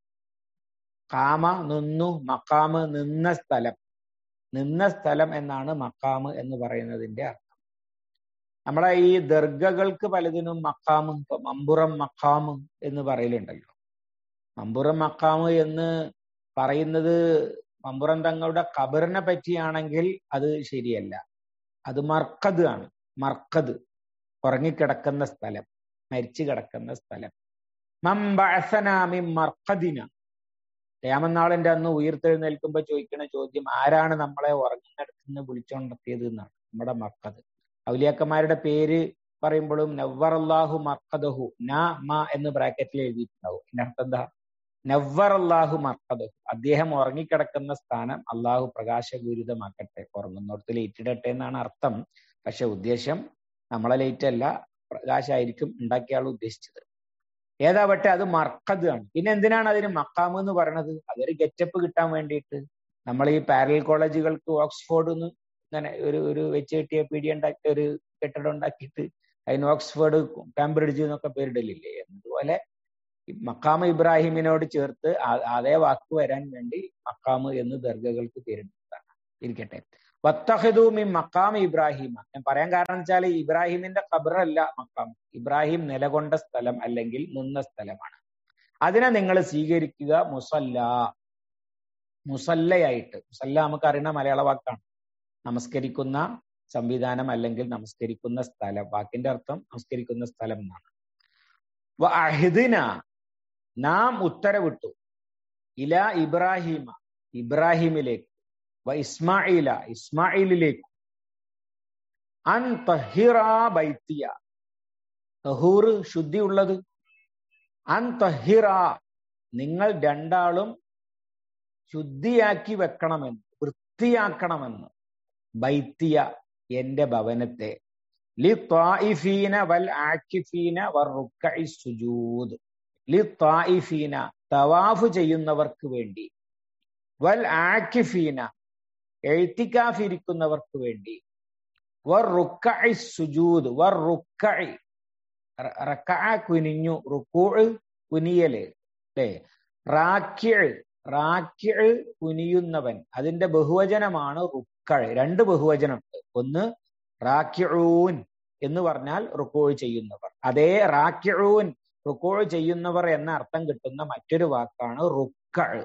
Speaker 1: കാമ നിന്നു മക്കാമ് നിന്ന സ്ഥലം നിന്ന സ്ഥലം എന്നാണ് മക്കാമ് എന്ന് പറയുന്നതിന്റെ അർത്ഥം നമ്മളെ ഈ ദർഗകൾക്ക് പലതിനും മക്കാമ് ഇപ്പൊ മമ്പുറം മക്കാമ് എന്ന് പറയലുണ്ടല്ലോ മമ്പുറം മക്കാമ് എന്ന് പറയുന്നത് മമ്പുറം തങ്ങളുടെ ഖബറിനെ പറ്റിയാണെങ്കിൽ അത് ശരിയല്ല അത് മർക്കത് ആണ് മർക്കത് ഉറങ്ങിക്കിടക്കുന്ന സ്ഥലം മരിച്ചു കിടക്കുന്ന സ്ഥലം മംബഅസനാമി മർക്കദിന രാമനാളിന്റെ അന്ന് ഉയർത്തെഴുന്നേൽക്കുമ്പോ ചോദിക്കുന്ന ചോദ്യം ആരാണ് നമ്മളെ ഉറങ്ങുന്നിടത്ത് നിന്ന് വിളിച്ചുകൊണ്ടെത്തിയത് എന്നാണ് നമ്മുടെ മർക്കത് ഔലിയാക്കന്മാരുടെ പേര് പറയുമ്പോഴും നവ്വർ അള്ളാഹു മർക്കദഹു ന മ എന്ന് ബ്രാക്കറ്റിൽ എഴുതിയിട്ടുണ്ടാവും ഇതിന്റെ അർത്ഥം എന്താ നവ്വർ അള്ളാഹു മർക്കദഹു അദ്ദേഹം ഉറങ്ങിക്കിടക്കുന്ന സ്ഥാനം അള്ളാഹു പ്രകാശപൂരിതമാക്കട്ടെ ഉറങ്ങുന്നിടത്ത് ലേറ്റിടട്ടെ എന്നാണ് അർത്ഥം പക്ഷെ ഉദ്ദേശം നമ്മളെ ലേറ്റ് അല്ല പ്രകാശമായിരിക്കും ഉണ്ടാക്കിയ ആൾ ഉദ്ദേശിച്ചത് ഏതാവട്ടെ അത് മർക്കത് ആണ് പിന്നെ എന്തിനാണ് അതിന് മക്കാമ് എന്ന് പറയണത് അതൊരു ഗെറ്റപ്പ് കിട്ടാൻ വേണ്ടിയിട്ട് നമ്മൾ ഈ പാരൽ കോളേജുകൾക്ക് ഓക്സ്ഫോർഡ് എന്ന് ഇങ്ങനെ ഒരു ഒരു വെച്ച് കെട്ടിയ പീഡിയ ഉണ്ടാക്കി ഒരു കെട്ടിടം ഉണ്ടാക്കിയിട്ട് അതിന് ഓക്സ്ഫോർഡ് കാംബ്രിഡ്ജ് എന്നൊക്കെ പേരിടലില്ലേ എന്നതുപോലെ മക്കാമ് ഇബ്രാഹിമിനോട് ചേർത്ത് അതേ വാക്ക് വരാൻ വേണ്ടി മക്കാമ് എന്ന് ദർഗകൾക്ക് പേരിടുന്നതാണ് ഇരിക്കട്ടെ വത്തഹദു മിൻ മക്കാം ഇബ്രാഹിമ ഞാൻ പറയാൻ കാരണം വെച്ചാൽ ഇബ്രാഹിമിന്റെ ഖബറല്ല മക്കാം ഇബ്രാഹിം നിലകൊണ്ട സ്ഥലം അല്ലെങ്കിൽ നിന്ന സ്ഥലമാണ് അതിനെ നിങ്ങൾ സ്വീകരിക്കുക മുസല്ല മുസല്ലയായിട്ട് മുസല്ല നമുക്ക് അറിയുന്ന മലയാള വാക്കാണ് നമസ്കരിക്കുന്ന സംവിധാനം അല്ലെങ്കിൽ നമസ്കരിക്കുന്ന സ്ഥലം വാക്കിന്റെ അർത്ഥം നമസ്കരിക്കുന്ന സ്ഥലം എന്നാണ് അഹിദിന നാം ഉത്തരവിട്ടു ഇല ഇബ്രാഹിമ ഇബ്രാഹിമിലേക്ക് വ ഇസ്മായില ഇസ്മായിലിലേക്ക് അൻ തഹിറ ബൈത്തിയ തഹൂർ ശുദ്ധിയുള്ളത് അൻ തഹിറ നിങ്ങൾ രണ്ടാളും ശുദ്ധിയാക്കി വെക്കണമെന്ന് വൃത്തിയാക്കണമെന്ന് ബൈത്തിയ എന്റെ ഭവനത്തെ ലി ത്വായിഫീന വൽ ആക്കിഫീന വർ റുക്കഇ സുജൂദ് ലി ത്വായിഫീന തവാഫ് ചെയ്യുന്നവർക്ക് വേണ്ടി വൽ ആക്കിഫീന എഴുത്തിക്കാഫിരിക്കുന്നവർക്ക് വേണ്ടി വർ റുക്കഇ സുജൂദ് വർ റുക്കഇ റക്കഅ കുനിഞ്ഞു റുക്കൂ കുനിയല് അല്ലേ റാക്യ റാക്യ കുനിയുന്നവൻ അതിന്റെ ബഹുവചനമാണ് റുക്കഴ് രണ്ട് ബഹുവചനമുണ്ട് ഒന്ന് റാക്യൂൻ എന്ന് പറഞ്ഞാൽ റുക്കോ ചെയ്യുന്നവർ അതേ റാക്യൂൻ റുക്കോ ചെയ്യുന്നവർ എന്ന അർത്ഥം കിട്ടുന്ന മറ്റൊരു വാക്കാണ് റുക്കഴ്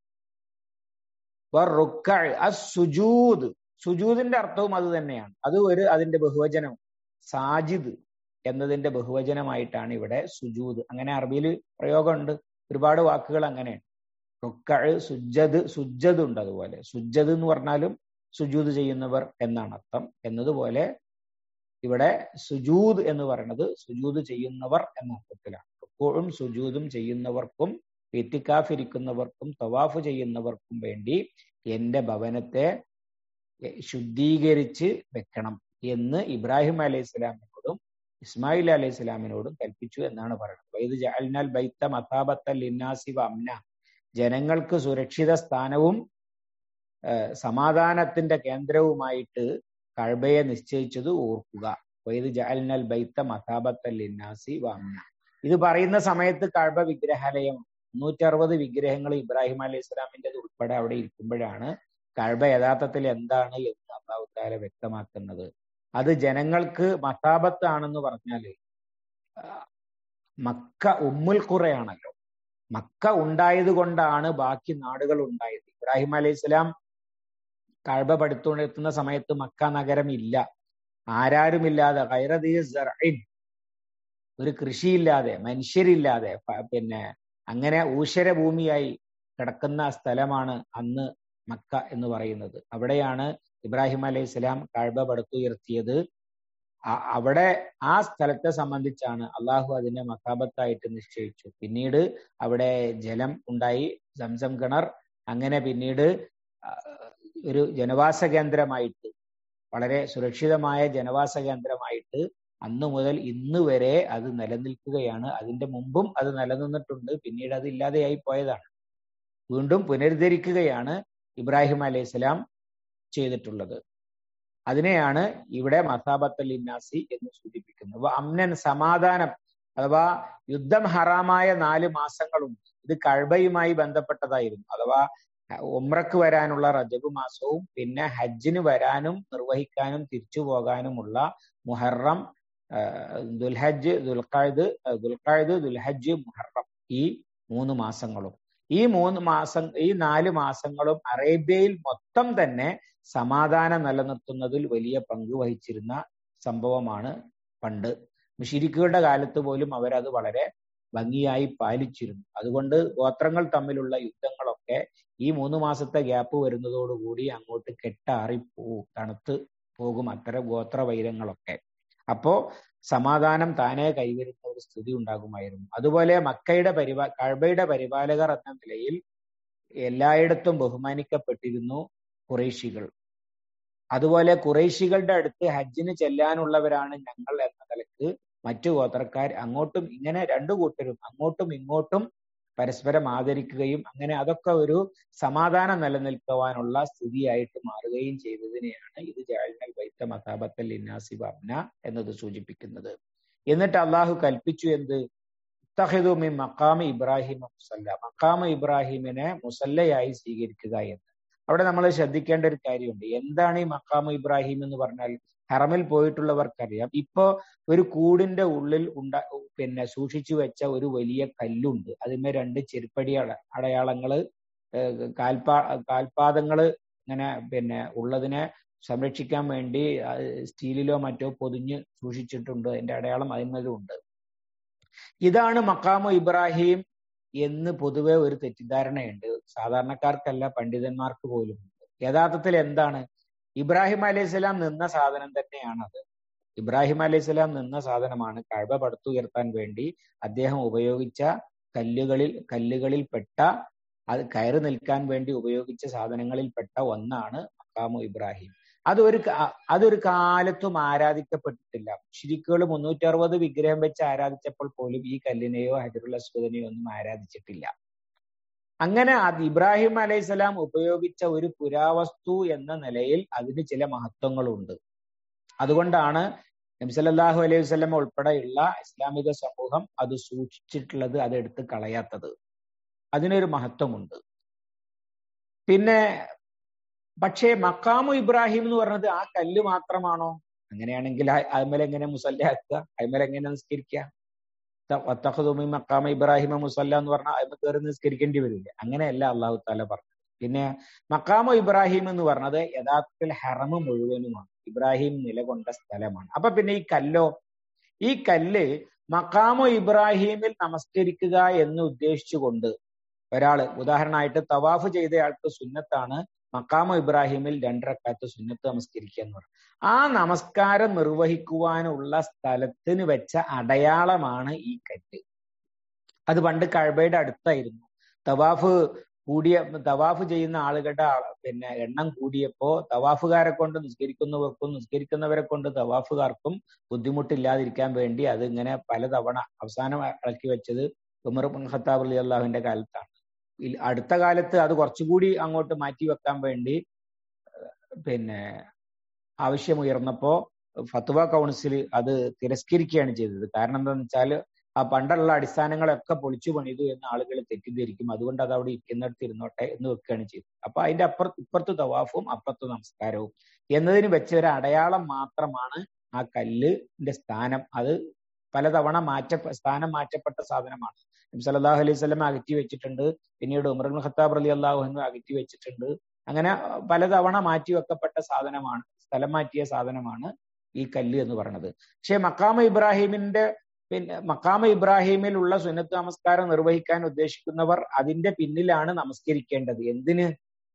Speaker 1: സുജൂദ് സുജൂദിന്റെ അർത്ഥവും അത് തന്നെയാണ് അത് ഒരു അതിന്റെ ബഹുവചനം സാജിദ് എന്നതിന്റെ ബഹുവചനമായിട്ടാണ് ഇവിടെ സുജൂദ് അങ്ങനെ അറബിയിൽ പ്രയോഗമുണ്ട് ഒരുപാട് വാക്കുകൾ അങ്ങനെയാണ് റുക്കഴ് സുജദ് സുജദ് ഉണ്ട് അതുപോലെ സുജദ് എന്ന് പറഞ്ഞാലും സുജൂദ് ചെയ്യുന്നവർ എന്നാണ് അർത്ഥം എന്നതുപോലെ ഇവിടെ സുജൂദ് എന്ന് പറയുന്നത് സുജൂദ് ചെയ്യുന്നവർ എന്ന അർത്ഥത്തിലാണ് എപ്പോഴും സുജൂദും ചെയ്യുന്നവർക്കും ഇത്തിക്കാഫിരിക്കുന്നവർക്കും തവാഫ് ചെയ്യുന്നവർക്കും വേണ്ടി എന്റെ ഭവനത്തെ ശുദ്ധീകരിച്ച് വെക്കണം എന്ന് ഇബ്രാഹിം അലൈഹി സ്വലാമിനോടും ഇസ്മായിൽ അലൈഹി സ്വലാമിനോടും കൽപ്പിച്ചു എന്നാണ് പറയുന്നത് വൈദ് ജഅൽനാൽ ബൈത്ത മതാബത്തൽ ലിന്നാസി അമ്ന ജനങ്ങൾക്ക് സുരക്ഷിത സ്ഥാനവും സമാധാനത്തിന്റെ കേന്ദ്രവുമായിട്ട് കഴബയെ നിശ്ചയിച്ചത് ഓർക്കുക വൈദ് ജഅൽനൽ ബൈത്ത മതാബത്തൽ ലിന്നാസി അമ്ന ഇത് പറയുന്ന സമയത്ത് കഴബ വിഗ്രഹാലയം മുന്നൂറ്റി അറുപത് വിഗ്രഹങ്ങൾ ഇബ്രാഹിം അലൈഹി സ്വലാമിൻ്റെത് ഉൾപ്പെടെ അവിടെ ഇരിക്കുമ്പോഴാണ് കഴബ യഥാർത്ഥത്തിൽ എന്താണ് എന്ന് അള്ളാഹു താല വ്യക്തമാക്കുന്നത് അത് ജനങ്ങൾക്ക് മതാബത്താണെന്ന് പറഞ്ഞാല് മക്ക ഉമ്മുൽ ഖുറയാണല്ലോ മക്ക ഉണ്ടായത് കൊണ്ടാണ് ബാക്കി നാടുകൾ ഉണ്ടായത് ഇബ്രാഹിം അലൈഹി സ്വലാം കഴബ പടുത്തുകൊണ്ടെത്തുന്ന സമയത്ത് മക്ക നഗരം ഇല്ല ആരാരുമില്ലാതെ കൈറദീൻ ഒരു കൃഷിയില്ലാതെ മനുഷ്യരില്ലാതെ പിന്നെ അങ്ങനെ ഊശര ഭൂമിയായി കിടക്കുന്ന സ്ഥലമാണ് അന്ന് മക്ക എന്ന് പറയുന്നത് അവിടെയാണ് ഇബ്രാഹിം അലൈഹി സ്വലാം കഴബ പടുത്തുയർത്തിയത് അവിടെ ആ സ്ഥലത്തെ സംബന്ധിച്ചാണ് അള്ളാഹു അതിനെ മക്കാബത്തായിട്ട് നിശ്ചയിച്ചു പിന്നീട് അവിടെ ജലം ഉണ്ടായി സംസം കിണർ അങ്ങനെ പിന്നീട് ഒരു ജനവാസ കേന്ദ്രമായിട്ട് വളരെ സുരക്ഷിതമായ ജനവാസ കേന്ദ്രമായിട്ട് അന്നു മുതൽ ഇന്ന് വരെ അത് നിലനിൽക്കുകയാണ് അതിന്റെ മുമ്പും അത് നിലനിന്നിട്ടുണ്ട് പിന്നീട് അത് ഇല്ലാതെയായി പോയതാണ് വീണ്ടും പുനരുദ്ധരിക്കുകയാണ് ഇബ്രാഹിം അലൈഹി സ്വലാം ചെയ്തിട്ടുള്ളത് അതിനെയാണ് ഇവിടെ മസാബത്തൽ ഇന്നാസി എന്ന് സൂചിപ്പിക്കുന്നത് അമ്നൻ സമാധാനം അഥവാ യുദ്ധം ഹറാമായ നാല് മാസങ്ങളുണ്ട് ഇത് കഴബയുമായി ബന്ധപ്പെട്ടതായിരുന്നു അഥവാ ഉമ്രക്ക് വരാനുള്ള റജബ് മാസവും പിന്നെ ഹജ്ജിന് വരാനും നിർവഹിക്കാനും തിരിച്ചു പോകാനുമുള്ള മുഹറം ദുൽഹജ്ജ് ദുൽഖായത് ദുൽഖായത് ദുൽഹജ്ജ് മുഹറം ഈ മൂന്ന് മാസങ്ങളും ഈ മൂന്ന് മാസം ഈ നാല് മാസങ്ങളും അറേബ്യയിൽ മൊത്തം തന്നെ സമാധാനം നിലനിർത്തുന്നതിൽ വലിയ പങ്ക് വഹിച്ചിരുന്ന സംഭവമാണ് പണ്ട് മുഷിരിക്കുകളുടെ കാലത്ത് പോലും അവരത് വളരെ ഭംഗിയായി പാലിച്ചിരുന്നു അതുകൊണ്ട് ഗോത്രങ്ങൾ തമ്മിലുള്ള യുദ്ധങ്ങളൊക്കെ ഈ മൂന്ന് മാസത്തെ ഗ്യാപ്പ് വരുന്നതോടുകൂടി അങ്ങോട്ട് കെട്ടാറിപ്പോവും തണുത്ത് പോകും അത്തരം ഗോത്ര വൈരങ്ങളൊക്കെ അപ്പോ സമാധാനം താനെ കൈവരുന്ന ഒരു സ്ഥിതി ഉണ്ടാകുമായിരുന്നു അതുപോലെ മക്കയുടെ പരിപാ കഴബയുടെ പരിപാലകർ എന്ന നിലയിൽ എല്ലായിടത്തും ബഹുമാനിക്കപ്പെട്ടിരുന്നു കുറേശികൾ അതുപോലെ കുറേശികളുടെ അടുത്ത് ഹജ്ജിന് ചെല്ലാനുള്ളവരാണ് ഞങ്ങൾ എന്ന നിലക്ക് മറ്റു ഗോത്രക്കാർ അങ്ങോട്ടും ഇങ്ങനെ രണ്ടു കൂട്ടരും അങ്ങോട്ടും ഇങ്ങോട്ടും പരസ്പരം ആദരിക്കുകയും അങ്ങനെ അതൊക്കെ ഒരു സമാധാനം നിലനിൽക്കുവാനുള്ള സ്ഥിതിയായിട്ട് മാറുകയും ചെയ്തതിനെയാണ് ഇത് ജാൽനൽ വൈത്ത മതാബത്തൽ ഇന്നാസി ബബ്ന എന്നത് സൂചിപ്പിക്കുന്നത് എന്നിട്ട് അള്ളാഹു കൽപ്പിച്ചു എന്ത് തഹിദുമി മക്കാമ് ഇബ്രാഹിം മുസല്ല മക്കാമ് ഇബ്രാഹിമിനെ മുസല്ലയായി സ്വീകരിക്കുക എന്ന് അവിടെ നമ്മൾ ശ്രദ്ധിക്കേണ്ട ഒരു കാര്യമുണ്ട് എന്താണ് ഈ മക്കാമ് ഇബ്രാഹിം എന്ന് പറഞ്ഞാൽ ഹറമിൽ പോയിട്ടുള്ളവർക്കറിയാം ഇപ്പോ ഒരു കൂടിന്റെ ഉള്ളിൽ ഉണ്ട പിന്നെ സൂക്ഷിച്ചു വെച്ച ഒരു വലിയ കല്ലുണ്ട് അതിന്മേ രണ്ട് ചെരുപ്പടി അടയാളങ്ങള് കാൽപാ കാൽപാദങ്ങള് ഇങ്ങനെ പിന്നെ ഉള്ളതിനെ സംരക്ഷിക്കാൻ വേണ്ടി സ്റ്റീലിലോ മറ്റോ പൊതിഞ്ഞ് സൂക്ഷിച്ചിട്ടുണ്ട് അതിന്റെ അടയാളം അതിന്മേലും ഉണ്ട് ഇതാണ് മക്കാമു ഇബ്രാഹിം എന്ന് പൊതുവെ ഒരു തെറ്റിദ്ധാരണയുണ്ട് സാധാരണക്കാർക്കല്ല പണ്ഡിതന്മാർക്ക് പോലും യഥാർത്ഥത്തിൽ എന്താണ് ഇബ്രാഹിം അലൈഹി സ്വലാം നിന്ന സാധനം തന്നെയാണത് ഇബ്രാഹിം അലൈഹി സ്വലാം നിന്ന സാധനമാണ് കഴവ പടുത്തുയർത്താൻ വേണ്ടി അദ്ദേഹം ഉപയോഗിച്ച കല്ലുകളിൽ കല്ലുകളിൽ പെട്ട അത് കയറി നിൽക്കാൻ വേണ്ടി ഉപയോഗിച്ച സാധനങ്ങളിൽ പെട്ട ഒന്നാണ് മക്കാമു ഇബ്രാഹിം അതൊരു അതൊരു കാലത്തും ആരാധിക്കപ്പെട്ടിട്ടില്ല ശിരിക്കുകൾ മുന്നൂറ്റി അറുപത് വിഗ്രഹം വെച്ച് ആരാധിച്ചപ്പോൾ പോലും ഈ കല്ലിനെയോ ഹജറുൽ അസ്വദിനെയോ ഒന്നും ആരാധിച്ചിട്ടില്ല അങ്ങനെ അത് ഇബ്രാഹിം അലൈഹിസ്സലാം ഉപയോഗിച്ച ഒരു പുരാവസ്തു എന്ന നിലയിൽ അതിന് ചില മഹത്വങ്ങളുണ്ട് അതുകൊണ്ടാണ് നബ്സല്ലാഹു അലൈഹി വസ്ലം ഉൾപ്പെടെയുള്ള ഇസ്ലാമിക സമൂഹം അത് സൂക്ഷിച്ചിട്ടുള്ളത് അത് എടുത്ത് കളയാത്തത് അതിനൊരു മഹത്വമുണ്ട് പിന്നെ പക്ഷേ മക്കാമു ഇബ്രാഹിം എന്ന് പറഞ്ഞത് ആ കല്ല് മാത്രമാണോ അങ്ങനെയാണെങ്കിൽ അയ്മൽ എങ്ങനെ മുസല്ലാക്കുക അയ്മൽ എങ്ങനെ നിസ്കരിക്കുക വത്തഖദുമി മക്കാമ ഇബ്രാഹിമ മുസല്ല എന്ന് പറഞ്ഞാൽ അയ്മ കയറി നിസ്കരിക്കേണ്ടി വരില്ല അങ്ങനെയല്ല അള്ളാഹു താല പറഞ്ഞു പിന്നെ മക്കാമു ഇബ്രാഹിം എന്ന് പറഞ്ഞത് യഥാർത്ഥത്തിൽ ഹറമ് മുഴുവനുമാണ് ഇബ്രാഹിം നിലകൊണ്ട സ്ഥലമാണ് അപ്പൊ പിന്നെ ഈ കല്ലോ ഈ കല്ല് മക്കാമു ഇബ്രാഹിമിൽ നമസ്കരിക്കുക എന്ന് ഉദ്ദേശിച്ചുകൊണ്ട് ഒരാള് ഉദാഹരണമായിട്ട് തവാഫ് ചെയ്തയാൾക്ക് സുന്നത്താണ് മക്കാമു ഇബ്രാഹിമിൽ രണ്ടരക്കാലത്ത് സുന്നത്ത് നമസ്കരിക്കുക എന്ന് പറയും ആ നമസ്കാരം നിർവഹിക്കുവാനുള്ള സ്ഥലത്തിന് വെച്ച അടയാളമാണ് ഈ കല്ല് അത് പണ്ട് കഴബയുടെ അടുത്തായിരുന്നു തവാഫ് കൂടിയ തവാഫ് ചെയ്യുന്ന ആളുകളുടെ പിന്നെ എണ്ണം കൂടിയപ്പോ തവാഫുകാരെ കൊണ്ട് നിസ്കരിക്കുന്നവർക്കും നിസ്കരിക്കുന്നവരെ കൊണ്ട് തവാഫുകാർക്കും ബുദ്ധിമുട്ടില്ലാതിരിക്കാൻ വേണ്ടി അത് ഇങ്ങനെ പലതവണ അവസാനം ഇളക്കി വെച്ചത് ഉമർ ഖത്താബ് അലി അള്ളാഹുവിന്റെ കാലത്താണ് അടുത്ത കാലത്ത് അത് കുറച്ചുകൂടി അങ്ങോട്ട് മാറ്റി വെക്കാൻ വേണ്ടി പിന്നെ ആവശ്യമുയർന്നപ്പോ ഫത്വ കൗൺസിൽ അത് തിരസ്കരിക്കുകയാണ് ചെയ്തത് കാരണം എന്താണെന്ന് വെച്ചാൽ ആ പണ്ടുള്ള അടിസ്ഥാനങ്ങളൊക്കെ പൊളിച്ചു പണിതു എന്ന് ആളുകൾ തെറ്റിദ്ധരിക്കും അതുകൊണ്ട് അത് അവിടെ ഇരിക്കുന്നിടത്ത് ഇരുന്നോട്ടെ എന്ന് വെക്കുകയാണ് ചെയ്തത് അപ്പൊ അതിന്റെ അപ്പുറത്ത് ഇപ്പുറത്ത് തവാഫും അപ്പുറത്ത് നമസ്കാരവും എന്നതിന് വെച്ച ഒരു അടയാളം മാത്രമാണ് ആ കല്ലിന്റെ സ്ഥാനം അത് പലതവണ മാറ്റ സ്ഥാനം മാറ്റപ്പെട്ട സാധനമാണ് നബി സല്ലല്ലാഹു അലൈഹി വസല്ലം അകറ്റി വെച്ചിട്ടുണ്ട് പിന്നീട് ഉമർ ഇബ്നു ഖത്താബ് റളിയല്ലാഹു അൻഹു അകറ്റി വെച്ചിട്ടുണ്ട് അങ്ങനെ പലതവണ മാറ്റി വെക്കപ്പെട്ട സാധനമാണ് സ്ഥലം മാറ്റിയ സാധനമാണ് ഈ കല്ല് എന്ന് പറയുന്നത് പക്ഷെ മക്കാമ ഇബ്രാഹിമിന്റെ പിന്നെ മക്കാമ ഇബ്രാഹിമിലുള്ള സുന്നത്ത് നമസ്കാരം നിർവഹിക്കാൻ ഉദ്ദേശിക്കുന്നവർ അതിന്റെ പിന്നിലാണ് നമസ്കരിക്കേണ്ടത് എന്തിന്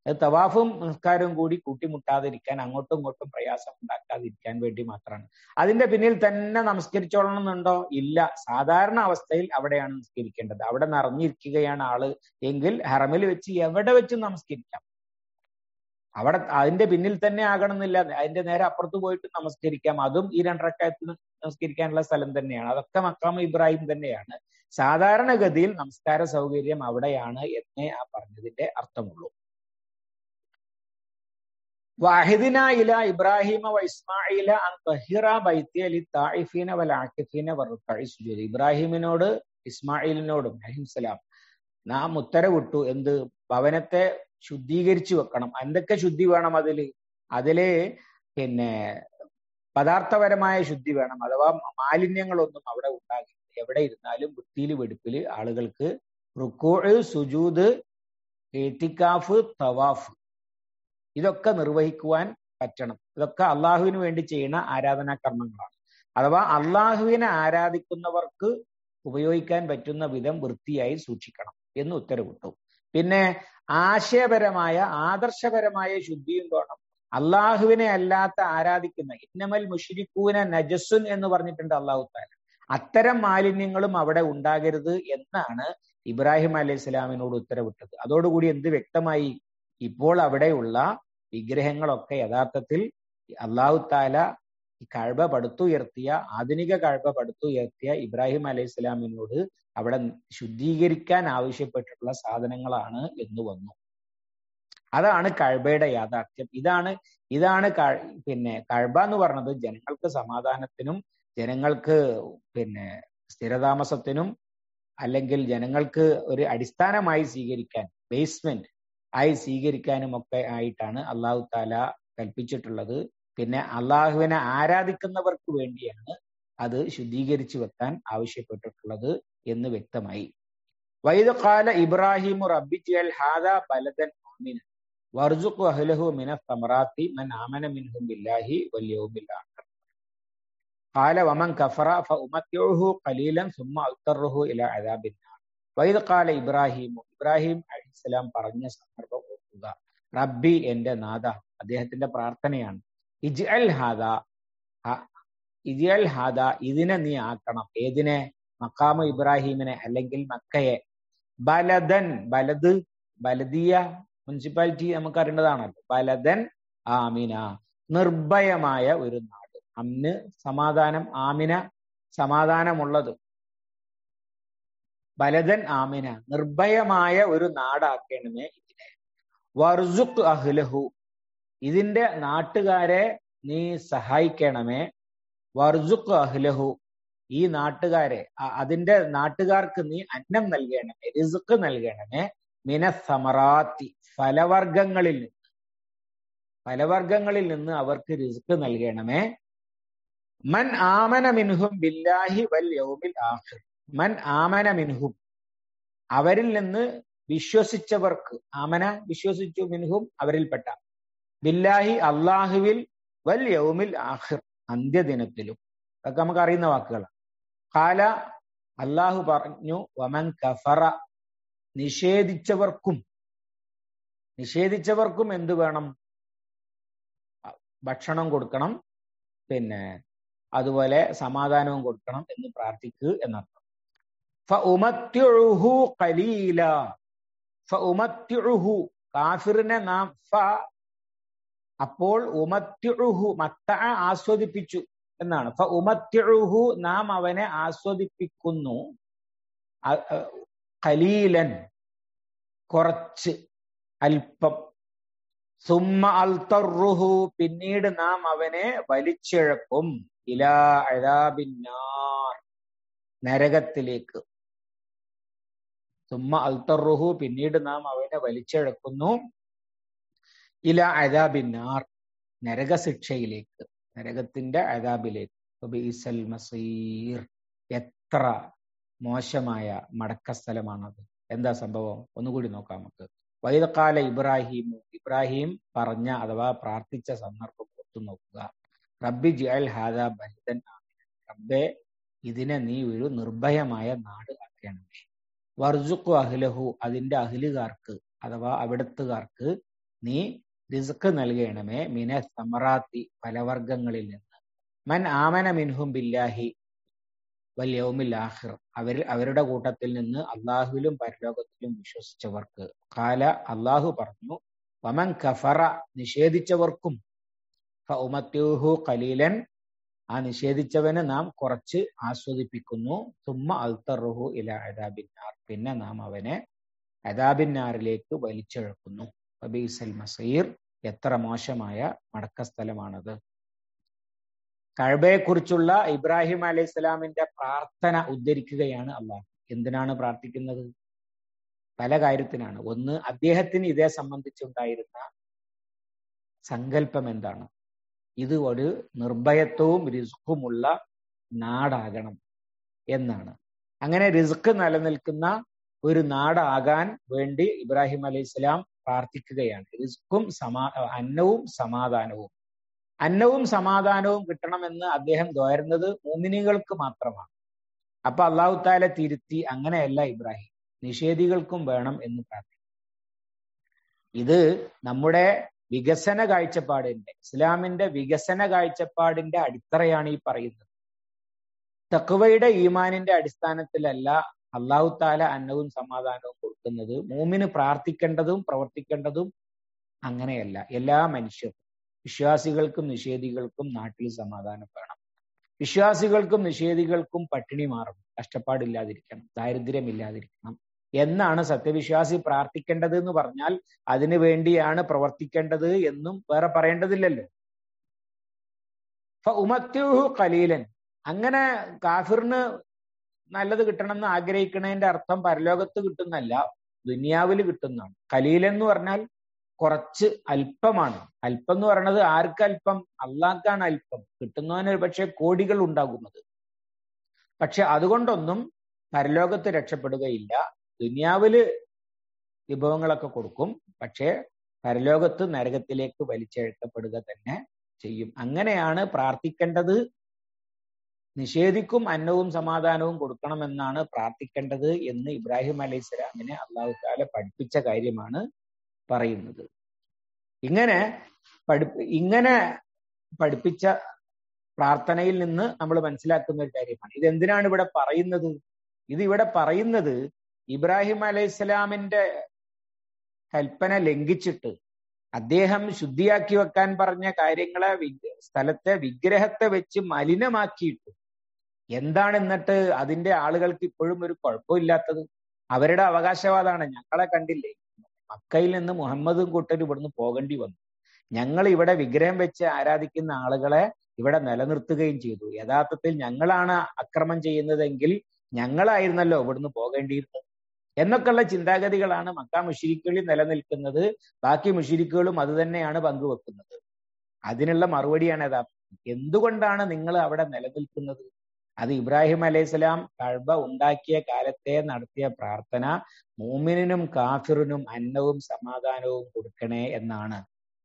Speaker 1: അത് തവാഫും നിസ്കാരവും കൂടി കൂട്ടിമുട്ടാതിരിക്കാൻ അങ്ങോട്ടും ഇങ്ങോട്ടും പ്രയാസം ഉണ്ടാക്കാതിരിക്കാൻ വേണ്ടി മാത്രമാണ് അതിന്റെ പിന്നിൽ തന്നെ നമസ്കരിച്ചോളണം എന്നുണ്ടോ ഇല്ല സാധാരണ അവസ്ഥയിൽ അവിടെയാണ് നിസ്കരിക്കേണ്ടത് അവിടെ നിറഞ്ഞിരിക്കുകയാണ് ആള് എങ്കിൽ ഹറമിൽ വെച്ച് എവിടെ വെച്ച് നമസ്കരിക്കാം അവിടെ അതിന്റെ പിന്നിൽ തന്നെ ആകണമെന്നില്ല അതിന്റെ നേരെ അപ്പുറത്ത് പോയിട്ട് നമസ്കരിക്കാം അതും ഈ രണ്ടരക്കാലത്ത് നമസ്കരിക്കാനുള്ള സ്ഥലം തന്നെയാണ് അതൊക്കെ മക്കാമ ഇബ്രാഹിം തന്നെയാണ് സാധാരണഗതിയിൽ നമസ്കാര സൗകര്യം അവിടെയാണ് എന്നേ ആ പറഞ്ഞതിന്റെ അർത്ഥമുള്ളൂ വാഹിദിന ഇല ഇബ്രാഹിമ വ ഇസ്മായില അൻ തഹിറ ബൈത്തിയ ലി തായിഫീന വൽ ആക്കിഫീന വറുക്കഴി സുജൂദ് ഇബ്രാഹിമിനോട് ഇസ്മായിലിനോടും അലൈഹിസ്സലാം നാം ഉത്തരവിട്ടു എന്ത് ഭവനത്തെ ശുദ്ധീകരിച്ചു വെക്കണം എന്തൊക്കെ ശുദ്ധി വേണം അതില് അതില് പിന്നെ പദാർത്ഥപരമായ ശുദ്ധി വേണം അഥവാ മാലിന്യങ്ങളൊന്നും അവിടെ ഉണ്ടാകില്ല എവിടെ ഇരുന്നാലും വൃത്തിയിൽ വെടുപ്പില് ആളുകൾക്ക് റുക്കോഴ് സുജൂദ് ഏത്തിക്കാഫ് തവാഫ് ഇതൊക്കെ നിർവഹിക്കുവാൻ പറ്റണം ഇതൊക്കെ അള്ളാഹുവിന് വേണ്ടി ചെയ്യുന്ന ആരാധനാ കർമ്മങ്ങളാണ് അഥവാ അള്ളാഹുവിനെ ആരാധിക്കുന്നവർക്ക് ഉപയോഗിക്കാൻ പറ്റുന്ന വിധം വൃത്തിയായി സൂക്ഷിക്കണം എന്ന് ഉത്തരവിട്ടു പിന്നെ ആശയപരമായ ആദർശപരമായ ശുദ്ധിയും വേണം അള്ളാഹുവിനെ അല്ലാത്ത ആരാധിക്കുന്ന ഇന്നമൽ മുഷിരിക്കൂന നജസുൻ എന്ന് പറഞ്ഞിട്ടുണ്ട് അള്ളാഹു താല അത്തരം മാലിന്യങ്ങളും അവിടെ ഉണ്ടാകരുത് എന്നാണ് ഇബ്രാഹിം അലൈഹി സ്വലാമിനോട് ഉത്തരവിട്ടത് അതോടുകൂടി എന്ത് വ്യക്തമായി ഇപ്പോൾ അവിടെയുള്ള വിഗ്രഹങ്ങളൊക്കെ യഥാർത്ഥത്തിൽ അള്ളാഹു താല ഈ കഴബ പടുത്തുയർത്തിയ ആധുനിക കഴബ പടുത്തുയർത്തിയ ഇബ്രാഹിം അലൈഹി സ്വലാമിനോട് അവിടെ ശുദ്ധീകരിക്കാൻ ആവശ്യപ്പെട്ടിട്ടുള്ള സാധനങ്ങളാണ് എന്ന് വന്നു അതാണ് കഴബയുടെ യാഥാർത്ഥ്യം ഇതാണ് ഇതാണ് പിന്നെ കഴബ എന്ന് പറഞ്ഞത് ജനങ്ങൾക്ക് സമാധാനത്തിനും ജനങ്ങൾക്ക് പിന്നെ സ്ഥിരതാമസത്തിനും അല്ലെങ്കിൽ ജനങ്ങൾക്ക് ഒരു അടിസ്ഥാനമായി സ്വീകരിക്കാൻ ബേസ്മെന്റ് ആയി സ്വീകരിക്കാനും ഒക്കെ ആയിട്ടാണ് അള്ളാഹു താല കൽപ്പിച്ചിട്ടുള്ളത് പിന്നെ അള്ളാഹുവിനെ ആരാധിക്കുന്നവർക്ക് വേണ്ടിയാണ് അത് ശുദ്ധീകരിച്ചു വെക്കാൻ ആവശ്യപ്പെട്ടിട്ടുള്ളത് എന്ന് വ്യക്തമായി വൈദ കാല ഇബ്രാഹിമു റബ്ബിജിയൽ ഹാദ ബലദൻ ആമിന വർജുഖു അഹ്ലഹു മിന സമറാത്തി മൻ ആമന മിൻഹും ബില്ലാഹി വൽ യൗമിൽ ആഖിർ قال ومن كفر فأمتعه قليلا ثم أضطره إلى عذاب النار വൈദ കാല ഇബ്രാഹിം ഇബ്രാഹിം അലിസ്ലാം പറഞ്ഞ സന്ദർഭം ഓർക്കുക റബ്ബി എന്റെ നാഥ അദ്ദേഹത്തിന്റെ പ്രാർത്ഥനയാണ് ഇജ് അൽ ഹാദ ഇജ് അൽ ഹാദ ഇതിനെ നീ ആക്കണം ഏതിനെ മക്കാമു ഇബ്രാഹിമിനെ അല്ലെങ്കിൽ മക്കയെ ബലദൻ ബലദ് ബലദിയ മുനിസിപ്പാലിറ്റി നമുക്ക് അറിയേണ്ടതാണല്ലോ ബലദൻ ആമിന നിർഭയമായ ഒരു നാട് അന്ന് സമാധാനം ആമിന സമാധാനമുള്ളത് ബലദൻ ആമിന നിർഭയമായ ഒരു നാടാക്കണമേ ഇതിനെ വർസുഖ് അഹ്ലഹു ഇതിന്റെ നാട്ടുകാരെ നീ സഹായിക്കണമേ വർസുഖ് അഹ്ലഹു ഈ നാട്ടുകാരെ അതിന്റെ നാട്ടുകാർക്ക് നീ അന്നം നൽകണമേ റിസുക്ക് നൽകണമേ മിന സമറാത്തി ഫലവർഗങ്ങളിൽ നിന്ന് ഫലവർഗങ്ങളിൽ നിന്ന് അവർക്ക് റിസുക്ക് നൽകണമേ മൻ ആമന മിൻഹും ബില്ലാഹി വൽ യൗമിൽ ആഖിർ മൻ ആമന മിൻഹും അവരിൽ നിന്ന് വിശ്വസിച്ചവർക്ക് ആമന വിശ്വസിച്ചു മിൻഹും അവരിൽപ്പെട്ട ബില്ലാഹി അള്ളാഹുവിൽ വൽ യൗമിൽ ആഖിർ അന്ത്യദിനത്തിലും അതൊക്കെ നമുക്ക് അറിയുന്ന വാക്കുകളാണ് കാല അള്ളാഹു പറഞ്ഞു വമൻ കഫറ നിഷേധിച്ചവർക്കും നിഷേധിച്ചവർക്കും എന്തു വേണം ഭക്ഷണം കൊടുക്കണം പിന്നെ അതുപോലെ സമാധാനവും കൊടുക്കണം എന്ന് പ്രാർത്ഥിക്കുക എന്നർത്ഥം ഫഉമത്യുഹു ഖലീല ഫഉമത്യുഹു കാഫിറിനെ നാം ഫ അപ്പോൾ ഉമത്യുഹു മത്ത ആസ്വദിപ്പിച്ചു എന്നാണ് ഫ ഉമത്യുഹു നാം അവനെ ആസ്വദിപ്പിക്കുന്നു ഖലീലൻ കുറച്ച് അല്പം സുമ്മ അൽത്തറുഹു പിന്നീട് നാം അവനെ വലിച്ചിഴക്കും ഇലാ അഴാബിന്നാർ നരകത്തിലേക്ക് സുമ്മ അൽത്തറുഹു പിന്നീട് നാം അവനെ വലിച്ചിഴക്കുന്നു ഇല അഴാബിന്നാർ നരകശിക്ഷയിലേക്ക് നരകത്തിന്റെ അഴാബിലേക്ക് മസീർ എത്ര മോശമായ മടക്ക സ്ഥലമാണത് എന്താ സംഭവം ഒന്നുകൂടി നോക്കാം നമുക്ക് വൈദക്കാല ഇബ്രാഹിം ഇബ്രാഹിം പറഞ്ഞ അഥവാ പ്രാർത്ഥിച്ച സന്ദർഭം ഒത്തു നോക്കുക റബ്ബി ജൽ ഹാദ ബലിതൻ റബ്ബെ ഇതിനെ നീ ഒരു നിർഭയമായ നാട് ആക്കണമേ വർജുക്കു അഹ്ലഹു അതിന്റെ അഹിലുകാർക്ക് അഥവാ അവിടത്തുകാർക്ക് നീ റിസ്ക് നൽകണമേ മിന സമറാത്തി ഫലവർഗങ്ങളിൽ നിന്ന് മൻ ആമന മിൻഹും ബില്ലാഹി വൽ യൗമിൽ ആഖിർ അവർ അവരുടെ കൂട്ടത്തിൽ നിന്ന് അള്ളാഹുവിലും പരലോകത്തിലും വിശ്വസിച്ചവർക്ക് കാല അള്ളാഹു പറഞ്ഞു വമൻ കഫറ നിഷേധിച്ചവർക്കും ഫഉമത്യൂഹു ഖലീലൻ ആ നിഷേധിച്ചവന് നാം കുറച്ച് ആസ്വദിപ്പിക്കുന്നു തുമ്മ അൽത്തറുഹു ഇല അദാബിന്നാർ പിന്നെ നാം അവനെ അദാബിന്നാറിലേക്ക് വലിച്ചിഴക്കുന്നു ഫബീസൽ മസീർ എത്ര മോശമായ മടക്കസ്ഥലമാണത് കഴബയെക്കുറിച്ചുള്ള ഇബ്രാഹിം അലൈഹി സ്വലാമിന്റെ പ്രാർത്ഥന ഉദ്ധരിക്കുകയാണ് അള്ളാഹു എന്തിനാണ് പ്രാർത്ഥിക്കുന്നത് പല കാര്യത്തിനാണ് ഒന്ന് അദ്ദേഹത്തിന് ഇതേ സംബന്ധിച്ചുണ്ടായിരുന്ന സങ്കല്പം എന്താണ് ഇത് ഒരു നിർഭയത്വവും റിസ്ക്കുമുള്ള നാടാകണം എന്നാണ് അങ്ങനെ റിസ്ക് നിലനിൽക്കുന്ന ഒരു നാടാകാൻ വേണ്ടി ഇബ്രാഹിം അലൈഹി സ്വലാം പ്രാർത്ഥിക്കുകയാണ് റിസ്ക്കും സമാ അന്നവും സമാധാനവും അന്നവും സമാധാനവും കിട്ടണമെന്ന് അദ്ദേഹം ദ്വാരുന്നത് മോമിനികൾക്ക് മാത്രമാണ് അപ്പൊ അള്ളാഹു താല തിരുത്തി അങ്ങനെയല്ല ഇബ്രാഹിം നിഷേധികൾക്കും വേണം എന്ന് പ്രാർത്ഥിക്കും ഇത് നമ്മുടെ വികസന കാഴ്ചപ്പാടിന്റെ ഇസ്ലാമിന്റെ വികസന കാഴ്ചപ്പാടിന്റെ അടിത്തറയാണ് ഈ പറയുന്നത് തക്വയുടെ ഈമാനിന്റെ അടിസ്ഥാനത്തിലല്ല അള്ളാഹു താല അന്നവും സമാധാനവും കൊടുക്കുന്നത് മൂമിന് പ്രാർത്ഥിക്കേണ്ടതും പ്രവർത്തിക്കേണ്ടതും അങ്ങനെയല്ല എല്ലാ മനുഷ്യർക്കും വിശ്വാസികൾക്കും നിഷേധികൾക്കും നാട്ടിൽ സമാധാനം വേണം വിശ്വാസികൾക്കും നിഷേധികൾക്കും പട്ടിണി മാറണം കഷ്ടപ്പാടില്ലാതിരിക്കണം ദാരിദ്ര്യമില്ലാതിരിക്കണം എന്നാണ് സത്യവിശ്വാസി പ്രാർത്ഥിക്കേണ്ടത് എന്ന് പറഞ്ഞാൽ അതിനു വേണ്ടിയാണ് പ്രവർത്തിക്കേണ്ടത് എന്നും വേറെ പറയേണ്ടതില്ലല്ലോ ഉമത്യൂഹു കലീലൻ അങ്ങനെ കാഫിറിന് നല്ലത് കിട്ടണമെന്ന് ആഗ്രഹിക്കുന്നതിന്റെ അർത്ഥം പരലോകത്ത് കിട്ടുന്നല്ല ദുനിയാവിൽ കിട്ടുന്നതാണ് കലീലൻ എന്ന് പറഞ്ഞാൽ കുറച്ച് അല്പമാണ് അല്പം എന്ന് പറയുന്നത് ആർക്ക് അല്പം അള്ളാഹ്ക്കാണ് അല്പം കിട്ടുന്നവന് പക്ഷെ കോടികൾ ഉണ്ടാകുന്നത് പക്ഷെ അതുകൊണ്ടൊന്നും പരലോകത്ത് രക്ഷപ്പെടുകയില്ല ദുനിയാവില് വിഭവങ്ങളൊക്കെ കൊടുക്കും പക്ഷേ പരലോകത്ത് നരകത്തിലേക്ക് വലിച്ചെഴുത്തപ്പെടുക തന്നെ ചെയ്യും അങ്ങനെയാണ് പ്രാർത്ഥിക്കേണ്ടത് നിഷേധിക്കും അന്നവും സമാധാനവും കൊടുക്കണമെന്നാണ് പ്രാർത്ഥിക്കേണ്ടത് എന്ന് ഇബ്രാഹിം അലൈഹി സ്വലാമിനെ അള്ളാഹു താല പഠിപ്പിച്ച കാര്യമാണ് പറയുന്നത് ഇങ്ങനെ പഠി ഇങ്ങനെ പഠിപ്പിച്ച പ്രാർത്ഥനയിൽ നിന്ന് നമ്മൾ മനസ്സിലാക്കുന്ന ഒരു കാര്യമാണ് ഇതെന്തിനാണ് ഇവിടെ പറയുന്നത് ഇത് ഇവിടെ പറയുന്നത് ഇബ്രാഹിം അലൈഹി സ്വലാമിന്റെ കൽപ്പന ലംഘിച്ചിട്ട് അദ്ദേഹം ശുദ്ധിയാക്കി വെക്കാൻ പറഞ്ഞ കാര്യങ്ങളെ സ്ഥലത്തെ വിഗ്രഹത്തെ വെച്ച് മലിനമാക്കിയിട്ടു എന്താണ് എന്നിട്ട് അതിന്റെ ആളുകൾക്ക് ഇപ്പോഴും ഒരു കുഴപ്പമില്ലാത്തത് അവരുടെ അവകാശവാദമാണ് ഞങ്ങളെ കണ്ടില്ലേ മക്കയിൽ നിന്ന് മുഹമ്മദും കൂട്ടരും ഇവിടുന്ന് പോകേണ്ടി വന്നു ഞങ്ങൾ ഇവിടെ വിഗ്രഹം വെച്ച് ആരാധിക്കുന്ന ആളുകളെ ഇവിടെ നിലനിർത്തുകയും ചെയ്തു യഥാർത്ഥത്തിൽ ഞങ്ങളാണ് അക്രമം ചെയ്യുന്നതെങ്കിൽ ഞങ്ങളായിരുന്നല്ലോ ഇവിടുന്ന് പോകേണ്ടിയിരുന്നത് എന്നൊക്കെയുള്ള ചിന്താഗതികളാണ് മക്ക മുഷിരിക്കുകളിൽ നിലനിൽക്കുന്നത് ബാക്കി മുഷിരിക്കുകളും അത് തന്നെയാണ് പങ്കുവെക്കുന്നത് അതിനുള്ള മറുപടിയാണ് യഥാർത്ഥം എന്തുകൊണ്ടാണ് നിങ്ങൾ അവിടെ നിലനിൽക്കുന്നത് അത് ഇബ്രാഹിം അലൈഹിസ്സലാം കഴബ ഉണ്ടാക്കിയ കാലത്തെ നടത്തിയ പ്രാർത്ഥന മൂമിനും കാഫിറിനും അന്നവും സമാധാനവും കൊടുക്കണേ എന്നാണ്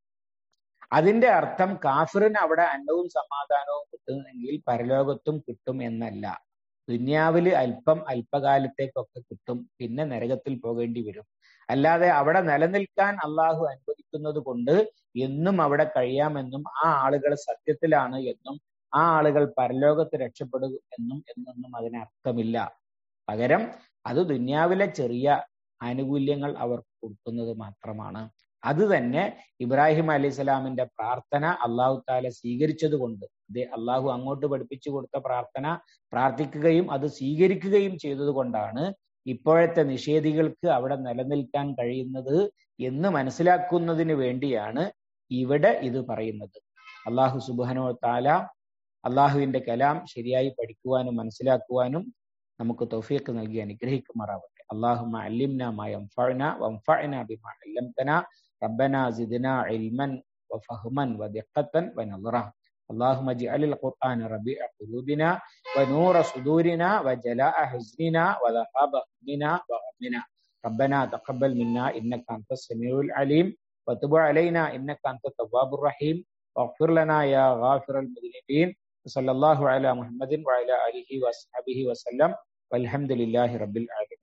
Speaker 1: അതിന്റെ അർത്ഥം കാഫിറിന് അവിടെ അന്നവും സമാധാനവും കിട്ടുന്നെങ്കിൽ പരലോകത്തും കിട്ടും എന്നല്ല ദുന്യാവില് അല്പം അല്പകാലത്തേക്കൊക്കെ കിട്ടും പിന്നെ നരകത്തിൽ പോകേണ്ടി വരും അല്ലാതെ അവിടെ നിലനിൽക്കാൻ അള്ളാഹു അനുവദിക്കുന്നത് കൊണ്ട് എന്നും അവിടെ കഴിയാമെന്നും ആ ആളുകൾ സത്യത്തിലാണ് എന്നും ആ ആളുകൾ പരലോകത്ത് രക്ഷപ്പെടും എന്നും എന്നൊന്നും അതിന് അർത്ഥമില്ല പകരം അത് ദുന്യാവിലെ ചെറിയ ആനുകൂല്യങ്ങൾ അവർക്ക് കൊടുക്കുന്നത് മാത്രമാണ് അത് തന്നെ ഇബ്രാഹിം അലൈഹി സ്വലാമിന്റെ പ്രാർത്ഥന അള്ളാഹു താല സ്വീകരിച്ചത് കൊണ്ട് അള്ളാഹു അങ്ങോട്ട് പഠിപ്പിച്ചു കൊടുത്ത പ്രാർത്ഥന പ്രാർത്ഥിക്കുകയും അത് സ്വീകരിക്കുകയും ചെയ്തത് കൊണ്ടാണ് ഇപ്പോഴത്തെ നിഷേധികൾക്ക് അവിടെ നിലനിൽക്കാൻ കഴിയുന്നത് എന്ന് മനസ്സിലാക്കുന്നതിന് വേണ്ടിയാണ് ഇവിടെ ഇത് പറയുന്നത് അള്ളാഹു സുബാനോ താല അള്ളാഹുവിന്റെ കലാം ശരിയായി പഠിക്കുവാനും മനസ്സിലാക്കുവാനും നമുക്ക് തൗഫീഖ് നൽകി അനുഗ്രഹിക്കുമാറാവട്ടെ اللهم علمنا ما ينفعنا وانفعنا بما علمتنا ربنا زدنا علما وفهما ودقة ونظرة اللهم اجعل القرآن ربيع قلوبنا ونور صدورنا وجلاء حزننا وذهاب همنا وغمنا ربنا تقبل منا إنك أنت السميع العليم وتب علينا إنك أنت التواب الرحيم واغفر لنا يا غافر المذنبين وصلى الله على محمد وعلى آله وأصحابه وسلم والحمد لله رب العالمين